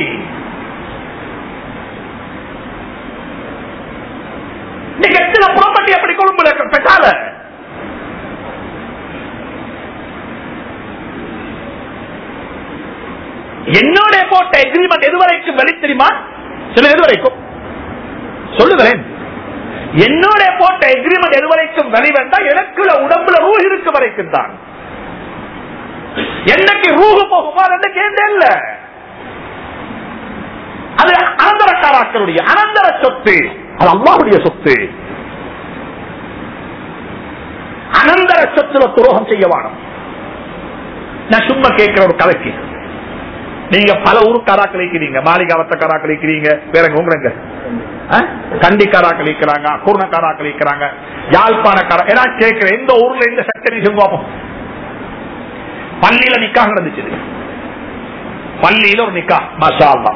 நீங்க எத்தனை ப்ராப்பர்ட்டி அப்படி கொழும்புல பெற்றால என்னோட போட்ட எக்ரிமெண்ட் எது வரைக்கும் வெளி தெரியுமா சில எது வரைக்கும் சொல்லுகிறேன் என்னோட போட்ட எக்ரிமெண்ட் எது வரைக்கும் வெளிவந்தா எனக்குள்ள உடம்புல ரூ இருக்கு வரைக்கும் தான் என்னைக்கு ரூஹு போகுமா ரெண்டு கேண்டே இல்ல அது அனந்தரக்காராக்களுடைய அனந்தர சொத்து அது அல்லாவுடைய சொத்து அனந்தர சொத்துல துரோகம் செய்ய வேணும் நான் சும்மா கேட்கிற ஒரு கதைக்கு நீங்க பல ஊருக்காரா கழிக்கிறீங்க மாளிகாவத்த காரா கழிக்கிறீங்க வேற உங்களுக்கு கண்டிக்காரா கழிக்கிறாங்க கூர்ணக்காரா கழிக்கிறாங்க யாழ்ப்பாணக்காரா ஏன்னா கேட்கிறேன் எந்த ஊர்ல இந்த சட்டை பார்ப்போம் பள்ளியில நிக்கா நடந்துச்சு பள்ளியில ஒரு நிக்கா மஷா அல்லா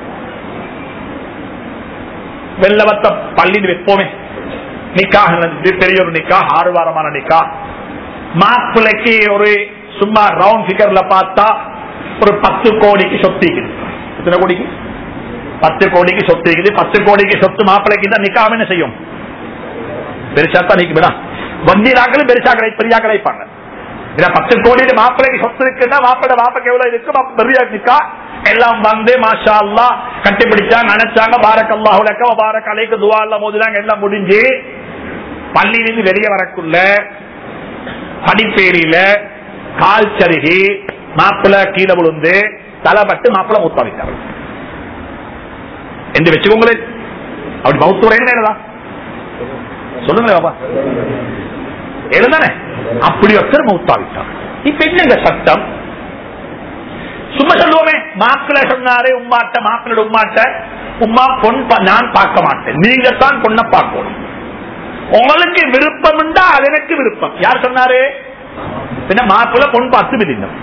வெள்ளவத்த பள்ளின்னு வைப்போமே நிக்காக நடந்துச்சு பெரிய ஒரு நிக்கா ஆறு வாரமான நிக்கா மாப்பிள்ளைக்கு ஒரு சும்மா ரவுண்ட் பிகர்ல பார்த்தா ஒரு பத்து கோடிக்கு சொத்திக்குது எத்தனை கோடிக்கு பத்து கோடிக்கு சொத்து இருக்குது பத்து கோடிக்கு சொத்து மாப்பிள்ளைக்கு தான் நிக்காம என்ன செய்யும் பெருசா தான் நீக்கு விடா வண்டியிலாக்களும் பெருசா கடை பெரியா கிடைப்பாங்க இல்ல பத்து கோடி மாப்பிள்ளைக்கு சொத்து இருக்குன்னா மாப்பிள்ளை மாப்பிளைக்கு எவ்வளவு இருக்கு பெரிய நிக்கா எல்லாம் வந்து மாஷா அல்லா கட்டிப்பிடிச்சா நினைச்சாங்க பாரக் அல்லாஹ் உலக்க பாரக் அலைக்கு துவா எல்லாம் மோதினாங்க எல்லாம் முடிஞ்சு பள்ளியிலிருந்து வெளியே வரக்குள்ள படிப்பேரியில கால் சருகி மாப்பிள்ள கீழே விழுந்து தலைப்பட்டு மாப்பிள்ள மூத்தாவிட்டார் என்று வச்சுக்கோங்களேன் அப்படி மௌத்துறேன்னு என்னதான் சொல்லுங்களேன் பாப்பா எழுதானே அப்படி ஒருத்தர் மௌத்தாவிட்டார் இப்ப என்னங்க சட்டம் சும்மா சொல்லுவோமே மாப்பிள்ள சொன்னாரு உம்மாட்ட மாப்பிள்ளோட உம்மாட்ட உம்மா பொன் பா- நான் பார்க்க மாட்டேன் நீங்க தான் பொண்ணை பார்க்கணும் உங்களுக்கு விருப்பம் உண்டா அது எனக்கு விருப்பம் யார் சொன்னாரு பின்ன மாப்பிள்ள பொன் பார்த்து விதிந்தோம்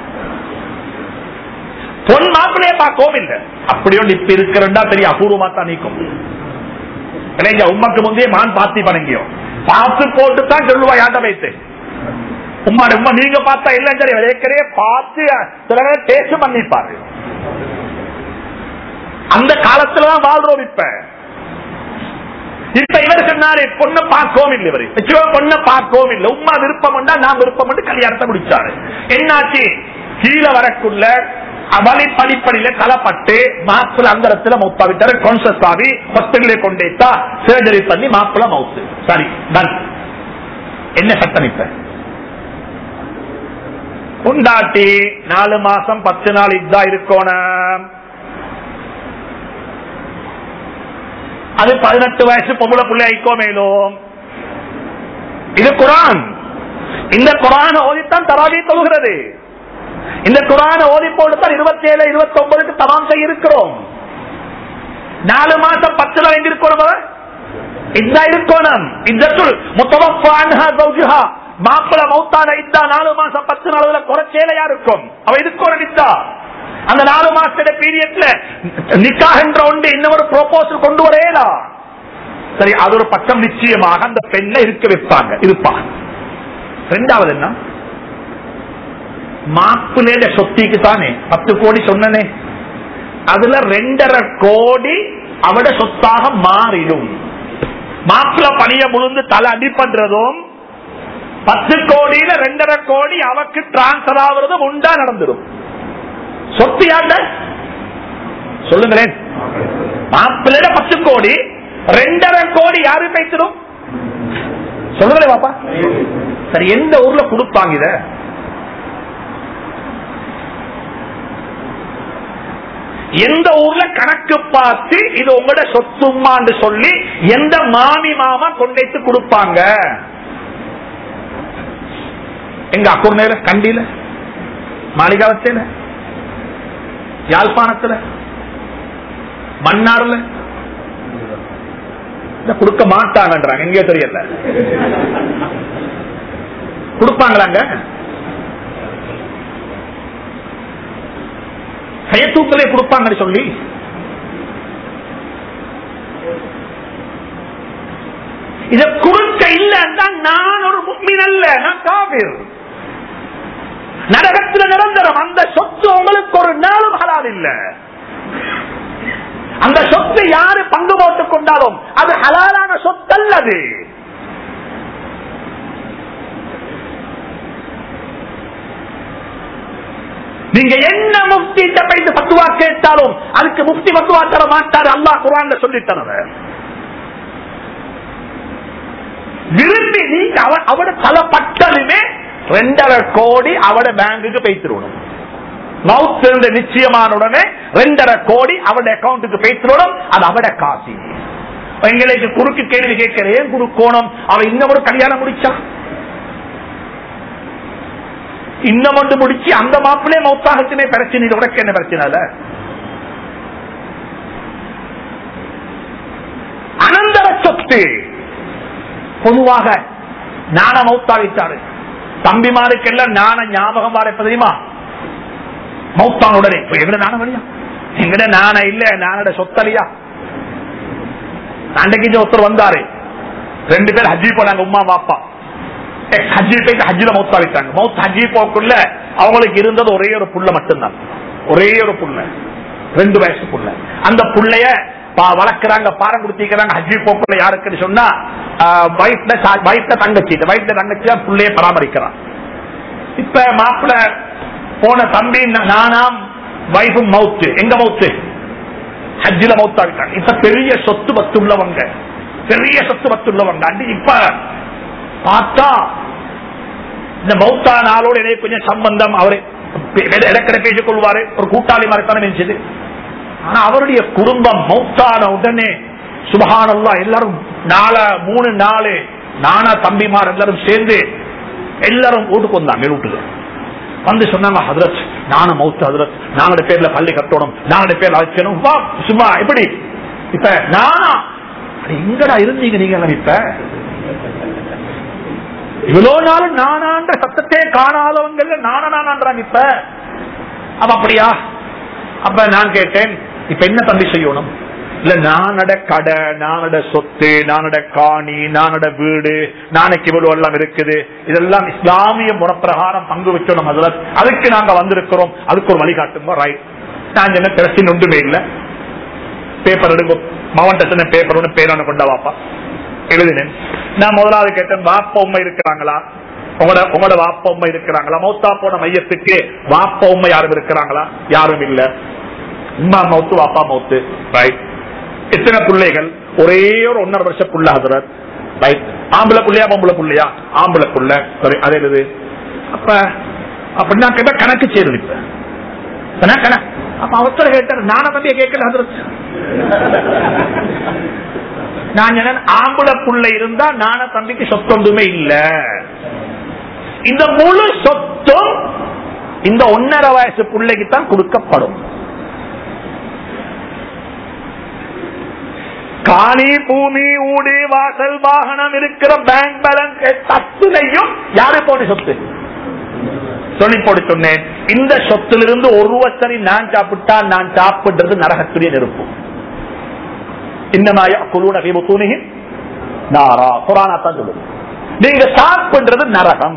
பொன் மாப்பிள்ளைய பார்க்கவும் இல்லை அப்படியோ இப்ப இருக்கிறண்டா பெரிய அபூர்வமா தான் நீக்கும் இல்லைங்க உமக்கு முந்தைய மான் பாத்தி பணங்கியோ பார்த்து போட்டு தான் சொல்லுவா யாண்ட வைத்து உம்மா உம்மா நீங்க பார்த்தா இல்ல சரி ஏற்கனவே பார்த்து சில நேரம் டேஸ்ட் பண்ணிப்பாரு அந்த காலத்துலதான் வாழ்றோம் இப்ப இப்ப இவர் சொன்னாரு பொண்ணை பார்க்கவும் இல்லை இவரு நிச்சயமா பொண்ணை பார்க்கவும் இல்லை உமா விருப்பம் உண்டா நான் விருப்பம் உண்டு கல்யாணத்தை முடிச்சாரு என்னாச்சு கீழே வரக்குள்ள அவளை படிப்படியில தலைப்பட்டு மாப்பிள்ள அந்த இடத்துல மௌத்தாவிட்டாரு கான்சஸ் ஆகி ஹாஸ்பிட்டலே கொண்டேத்தா சர்ஜரி பண்ணி மாப்பிள்ள மவுத்து சரி டன் என்ன சட்டம் இப்ப உண்டாட்டி நாலு மாசம் பத்து நாள் இதா இருக்கணும் அது பதினெட்டு வயசு பொம்பளை பிள்ளை ஐக்கோ மேலும் இது குரான் இந்த குரான ஓதித்தான் தராவி தொழுகிறது இந்த குரான ஓதி போட்டுத்தான் இருபத்தி ஏழு இருபத்தி ஒன்பதுக்கு தமாம் செய்ய இருக்கிறோம் நாலு மாசம் பத்து நாள் எங்க இருக்கணும் இந்த இருக்கணும் இந்தத்துள் முத்தவா மாப்பிள மௌத்தான இத்தா நாலு மாசம் பத்து நாளுல குறைச்சேலையா இருக்கும் அவ இருக்கணும் இத்தா அந்த நாலு மாசத்துல பீரியட்ல நிக்காக என்ற ஒன்று இன்னொரு ப்ரோபோசல் கொண்டு வரேலா சரி அது ஒரு பக்கம் நிச்சயமாக அந்த பெண்ணை இருக்க வைப்பாங்க இருப்பா ரெண்டாவது என்ன மாப்பிள்ளைய சொத்திக்கு தானே பத்து கோடி சொன்னனே அதுல ரெண்டரை கோடி அவட சொத்தாக மாறிடும் மாப்பிள்ள பணிய முழுந்து தலை அடி பண்றதும் பத்து கோடியில ரெண்டரை கோடி அவக்கு டிரான்ஸ்பர் ஆகுறதும் உண்டா நடந்துடும் சொத்து யாண்ட சொல்லுங்களேன் மாப்பிள்ளையில பத்து கோடி ரெண்டரை கோடி யாரு பேசிடும் சொல்லுங்களேன் பாப்பா சரி எந்த ஊர்ல கொடுப்பாங்க இத எந்த ஊர்ல கணக்கு பார்த்து இது உங்களோட சொத்துமான்னு சொல்லி எந்த மாமி மாமா கொண்டைத்து கொடுப்பாங்க எங்க அக்குர்நேல கண்டியில மாளிகாவத்தில யாழ்ப்பாணத்துல மன்னார்ல இத கொடுக்க மாட்டாங்கன்றாங்க எங்கேயோ தெரியல கொடுப்பாங்களாங்க பயத்தூக்கலே கொடுப்பாங்கன்னு சொல்லி இத கொடுக்க இல்லைன்னா நான் ஒரு முக்மின் அல்ல நான் காவிர் நரகத்தில் நிரந்தரம் அந்த சொத்து உங்களுக்கு ஒரு நாளும் ஹலால் இல்ல அந்த சொத்தை யாரு பங்கு போட்டுக் கொண்டாலும் அது ஹலாலான சொத்தல்லது நீங்க என்ன முக்தி போயிட்டு பத்துவா கேட்டாலும் அதுக்கு முக்தி பத்துவா தர மாட்டாரு அல்லாஹ் குரான் சொல்லித்தனவர் விரும்பி நீங்க அவ- அவட தலைப்பட்டதுமே ரெண்டரை கோடி அவட பேங்குக்கு பேசிடணும் மவுத் இருந்த நிச்சயமான உடனே ரெண்டரை கோடி அவட அக்கௌண்ட்டுக்கு பேசிடணும் அது அவட காசி எங்களுக்கு குறுக்கு கேள்வி கேட்கிறேன் குரு கோணம் அவ இன்னும் ஒரு கல்யாணம் முடிச்சா இன்னும் ஒன்று முடிச்சு அந்த மாப்பிளே மௌத்தாகத்துமே பிரச்சனை இல்லை. உனக்கு என்ன பிரச்சனை இல்ல அனந்தர சொத்து பொதுவாக நான மௌத்தாவிட்டாரு தம்பிமாருக்கெல்லாம் நான ஞாபகம் வர எப்ப தெரியுமா மௌத்தான உடனே இப்ப எங்கட நான வழியா எங்கட நான இல்ல நானோட சொத்தலியா அன்றைக்கு ஒருத்தர் வந்தாரு ரெண்டு பேர் ஹஜ்ஜி போனாங்க உமா பாப்பா ஹஜ்ஜி போயிட்டு ஹஜ்ஜில மௌத்தாவிட்டாங்க மௌத் ஹஜ்ஜி போக்குள்ள அவங்களுக்கு இருந்தது ஒரே ஒரு புள்ள மட்டும்தான் ஒரே ஒரு புள்ள ரெண்டு வயசு புள்ள அந்த புள்ளைய பா- வளர்க்கறாங்க பாரம் கொடுத்திக்கிறாங்க ஹஜ்ஜி போக்குள்ள யாருக்குன்னு சொன்னா வயிற்றுல வயிற்றுல தங்கச்சி வயிற்றுல தங்கச்சி தான் புள்ளைய பராமரிக்கிறான் இப்ப மாப்பிள்ள போன தம்பி ந- நானாம் வைஃபும் மவுத்து எங்க மவுத்து ஹஜ்ஜில மௌத்தாவிட்டாங்க இப்ப பெரிய சொத்து பத்து உள்ளவங்க பெரிய சொத்து பத்து உள்ளவங்க அடி இப்ப பார்த்தா இந்த மௌத்தா நாளோடு எனக்கு கொஞ்சம் சம்பந்தம் அவரு இடக்கடை பேசிக் கொள்வாரு ஒரு கூட்டாளி மறைத்தானே நினைச்சது ஆனா அவருடைய குடும்பம் மௌத்தான உடனே சுபகானல்லா எல்லாரும் நால மூணு நாலு நானா தம்பிமார் எல்லாரும் சேர்ந்து எல்லாரும் வீட்டுக்கு வந்தாங்க வீட்டுக்கு வந்து சொன்னாங்க ஹதரத் நானும் மௌத்து ஹதரத் நாங்களோட பேர்ல பள்ளி கட்டணும் நாங்களோட பேர்ல வைக்கணும் வா சும்மா எப்படி இப்ப நானா அட, எங்கடா இருந்தீங்க நீங்க எல்லாம் இப்ப இவ்வளவு நாள் நானான்ற சத்தத்தை காணாதவங்க நானா நானான்றாங்க இப்ப அப்ப அப்படியா அப்ப நான் கேட்டேன் இப்ப என்ன தம்பி செய்யணும் இல்ல நானட கடை நானட சொத்து நானட காணி நானட வீடு நாளைக்கு இவ்வளவு எல்லாம் இருக்குது இதெல்லாம் இஸ்லாமிய முறப்பிரகாரம் பங்கு வச்சோம் அதுல அதுக்கு நாங்க வந்திருக்கிறோம் அதுக்கு ஒரு வழிகாட்டுங்க ரைட் நான் என்ன பிரச்சனை ஒன்றுமே இல்ல பேப்பர் எடுங்க மாவட்ட பேப்பர் ஒன்று பேரான கொண்ட வாப்பா எழுதினேன் நான் முதலாவது கேட்டேன் வாப்ப உண்மை இருக்கிறாங்களா உங்களோட உங்களோட வாப்ப உண்மை இருக்கிறாங்களா மௌத்தா போன மையத்துக்கு வாப்ப உண்மை யாரும் இருக்கிறாங்களா யாரும் இல்ல உமா மௌத்து வாப்பா மௌத்து ரைட் எத்தனை பிள்ளைகள் ஒரே ஒரு ஒன்னரை வருஷம் புள்ள ஹசரத் ரைட் ஆம்பளை புள்ளையா பொம்பளை புள்ளையா ஆம்பளை புள்ள சரி அதே இது அப்ப அப்படின்னா கேட்டா கணக்கு சேருது இப்ப என்ன கணக்கு அப்ப அவசர கேட்டார் நான தம்பியை கேட்கல ஹசரத் நான் சொன்னேன் ஆம்பளை புள்ள இருந்தா நான தம்பிக்கு சொத்தொண்டுமே இல்ல இந்த முழு சொத்தும் இந்த ஒன்னரை வயசு பிள்ளைக்கு தான் கொடுக்கப்படும் காணி பூமி ஊடு வாசல் வாகனம் இருக்கிற பேங்க் பேலன்ஸ் தத்துலையும் யாரு போன சொத்து சொல்லி போட்டு சொன்னேன் இந்த சொத்திலிருந்து ஒரு வசனி நான் சாப்பிட்டா நான் சாப்பிடுறது நரகத்துடைய நெருப்பு இன்னமாய குழுன விபத்துணிகி நாரா குரானா தான் சொல்லுது நீங்க சாப்பிடுறது நரகம்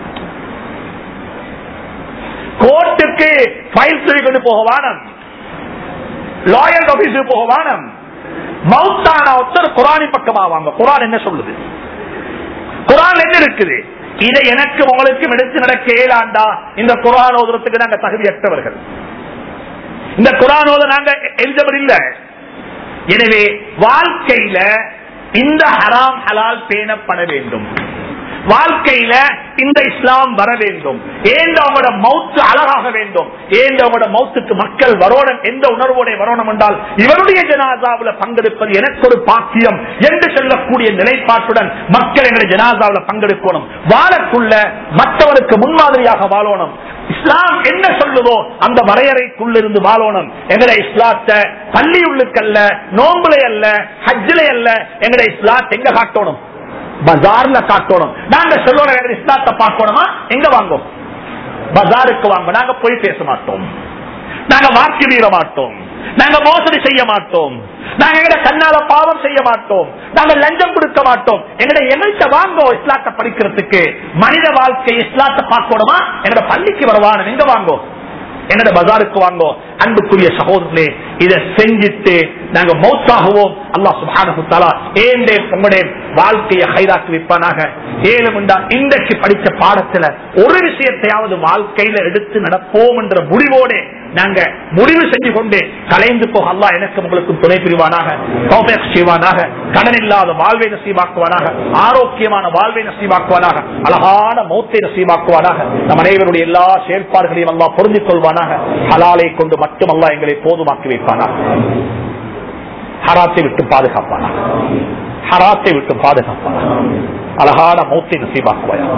கோர்ட்டுக்கு ஃபைல் சொல்லி கொண்டு போக வானம் லாயர் ஆபீஸுக்கு போக வானம் மவுத்தான ஒருத்தர் குரானி பக்கமா வாங்க குரான் என்ன சொல்லுது குரான் என்ன இருக்குது இதை எனக்கு உங்களுக்கு எடுத்து நடக்க இயலாண்டா இந்த குரான் ஓதுறதுக்கு நாங்க தகுதியற்றவர்கள் இந்த குரான் ஓத நாங்க எலிஜபிள் இல்ல எனவே வாழ்க்கையில இந்த ஹராம் ஹலால் பேணப்பட வேண்டும் வாழ்க்கையில இந்த இஸ்லாம் வர வேண்டும் ஏன் அவங்களோட மவுத்து அழகாக வேண்டும் ஏன் அவங்களோட மவுத்துக்கு மக்கள் வரணும் எந்த உணர்வோட வரணும் என்றால் இவருடைய ஜனாதாவில் பங்கெடுப்பது எனக்கு ஒரு பாக்கியம் என்று சொல்லக்கூடிய நிலைப்பாட்டுடன் மக்கள் எங்களுடைய ஜனாதாவில் பங்கெடுக்கணும் வாழக்குள்ள மற்றவருக்கு முன்மாதிரியாக வாழணும் இஸ்லாம் என்ன சொல்லுதோ அந்த வரையறைக்குள்ள இருந்து வாழணும் எங்கட இஸ்லாத்தை பள்ளி உள்ளுக்கல்ல நோம்புலை அல்ல ஹஜ்ஜிலை அல்ல எங்கட இஸ்லாத் எங்க காட்டணும் பஜார்ல காட்டணும் நாங்க சொல்லணும் எங்க இஸ்லாத்தை பார்க்கணுமா எங்க வாங்கும் பஜாருக்கு வாங்க நாங்க போய் பேச மாட்டோம் நாங்க வாக்கு மீற மாட்டோம் நாங்க மோசடி செய்ய மாட்டோம் நாங்க எங்கட கண்ணால பாவம் செய்ய மாட்டோம் நாங்க லஞ்சம் கொடுக்க மாட்டோம் எங்கட எங்கள்கிட்ட வாங்கோ இஸ்லாத்தை படிக்கிறதுக்கு மனித வாழ்க்கை இஸ்லாத்தை பார்க்கணுமா எங்கட பள்ளிக்கு வரவானும் எங்க வாங்கோ என்னோட பஜாருக்கு வாங்கோ அன்புக்குரிய சகோதரர்களே இதை செஞ்சிட்டு நாங்க மௌத்தாகுவோம் அல்லா சுபானா ஏண்டே உங்களுடைய வாழ்க்கையை ஹைராக்கி வைப்பானாக ஏழுமுண்டா இன்றைக்கு படிச்ச பாடத்துல ஒரு விஷயத்தையாவது வாழ்க்கையில எடுத்து நடப்போம் என்ற முடிவோடு நாங்க முடிவு செஞ்சு கொண்டு கலைந்து போக அல்லா எனக்கு உங்களுக்கு துணை புரிவானாக தௌஃபீக் செய்வானாக கடன் இல்லாத வாழ்வை நசீவாக்குவானாக ஆரோக்கியமான வாழ்வை நசீவாக்குவானாக அழகான மௌத்தை நசீவாக்குவானாக நம் அனைவருடைய எல்லா செயல்பாடுகளையும் அல்லா பொருந்திக் கொள்வானாக ஹலாலை கொண்டு மட்டும் அல்லா எங்களை போதுமாக்கி வைப்பானாக ஹராத்தை விட்டு பாதுகாப்பானா ஹராத்தை விட்டு பாதுகாப்பானா அழகான மௌத்தை நசீவாக்குவாயா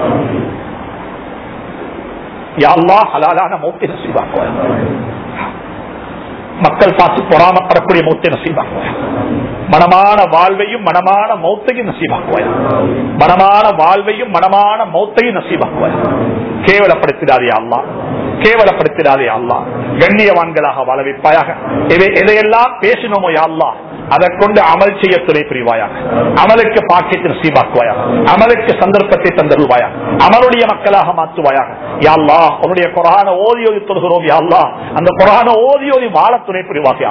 யாழ்லா ஹலாலான மௌத்தை நசீவாக்குவாயா மக்கள் பார்த்து பொறாமப்படக்கூடிய மௌத்தை நசீவாக்குவாயா மனமான வாழ்வையும் மனமான மௌத்தையும் நசீவாக்குவாயா மனமான வாழ்வையும் மனமான மௌத்தையும் நசீவாக்குவாயா கேவலப்படுத்திடாதே அல்லா கேவலப்படுத்திடாதே அல்லா கண்ணியவான்களாக வாழ வைப்பாயாக இவை எதையெல்லாம் பேசினோமோ அல்லா அதை கொண்டு அமல் செய்ய துணை புரிவாயாக அமலுக்கு பாக்கியத்தை நசீபாக்குவாயா அமலுக்கு சந்தர்ப்பத்தை தந்தருவாயா அமலுடைய மக்களாக மாற்றுவாயாக யாழ்லா உன்னுடைய குரான ஓதி ஓதி தொழுகிறோம் யாழ்லா அந்த குரான ஓதி ஓதி வாழ துணை புரிவாக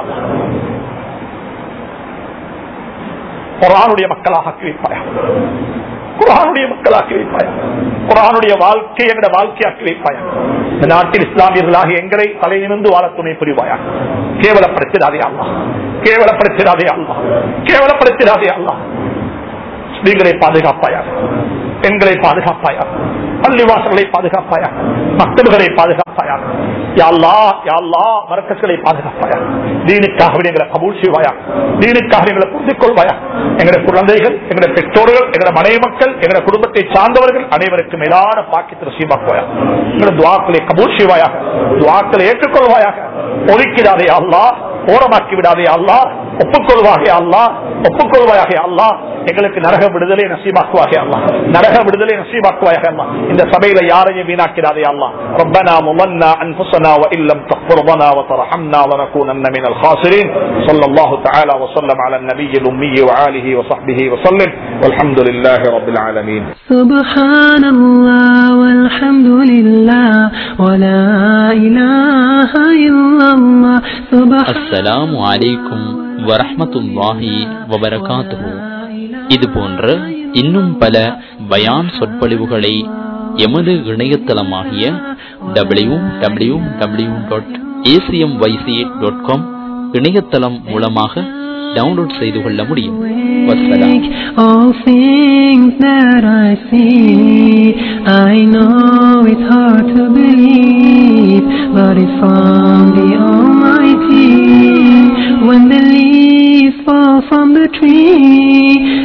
குரானுடைய மக்களாக ஆக்கி வைப்பாயா குரானுடைய மக்களாக்கி வைப்பாயா குரானுடைய வாழ்க்கை எங்கட வாழ்க்கையாக்கி வைப்பாயா இந்த நாட்டில் இஸ்லாமியர்களாக எங்களை தலை நிமிர்ந்து வாழ துணை புரிவாயா கேவலப்படுத்திடாதே அல்லா கேவலப்படுத்திடாதே அல்லா கேவலப்படுத்திடாதே அல்லா ஸ்திரீகளை பாதுகாப்பாயா பெண்களை பாதுகாப்பாயா பள்ளிவாசல்களை பாதுகாப்பாயா மக்தபுகளை பாதுகாப்பாயா யாழ்லா யாழ்லா மரக்கஸ்களை பாதுகாப்பாயா தீனுக்காக எங்களை கபூல் செய்வாயா தீனுக்காக எங்களை புரிந்து கொள்வாயா எங்களுடைய குழந்தைகள் எங்களுடைய பெற்றோர்கள் எங்களுடைய மனைவி மக்கள் எங்களுடைய குடும்பத்தை சார்ந்தவர்கள் அனைவருக்கும் மேலான பாக்கியத்தில் சீமாக்குவாயா எங்களுடைய துவாக்களை கபூல் செய்வாயாக துவாக்களை ஏற்றுக்கொள்வாயாக ஒதுக்கிடாதே அல்லா ஓரமாக்கி விடாதே அல்லா ஒப்புக்கொள்வாக அல்லா ஒப்புக்கொள்வாயாக அல்லா எங்களுக்கு நரக விடுதலை நசீபாக்குவாக அல்லா நரக விடுதலை நசீபாக்குவாயாக அல்லா இந்த சபையில யாரையும் வீணாக்கிறாதே அல்லா ربنا ظلمنا انفسنا وان لم تغفر لنا وترحمنا لنكونن من الخاسرين صلى الله تعالى وسلم على النبي الامي وآله وصحبه وسلم والحمد لله رب العالمين سبحان الله والحمد لله ولا إله إلا الله سبحان அஸ்ஸலாமு அலைக்கும் வரஹ்மத்துல்லாஹி வபரகாத்துஹு இது போன்ற இன்னும் பல பயான் சொற்பொழிவுகளை எமது இணையதளமாகிய W W W dot ACM YC dot com இணையதளம் மூலமாக டவுன்லோட் செய்து கொள்ள முடியும் வசலாம் All things that I see, I know it's hard to believe, but it's from the Almighty. When the leaves fall from the tree,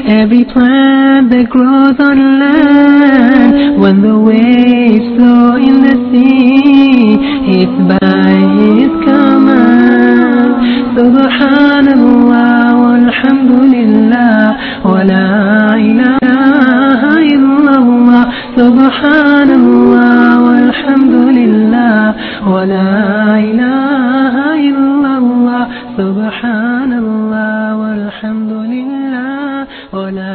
every plant that grows on land, when the waves flow in the sea, it's by His command. Subhanallah walhamdulillah wa la ilaha illallah. Subhanallah walhamdulillah wa la ilaha illallah. Subhanallah walhamdulillah wa la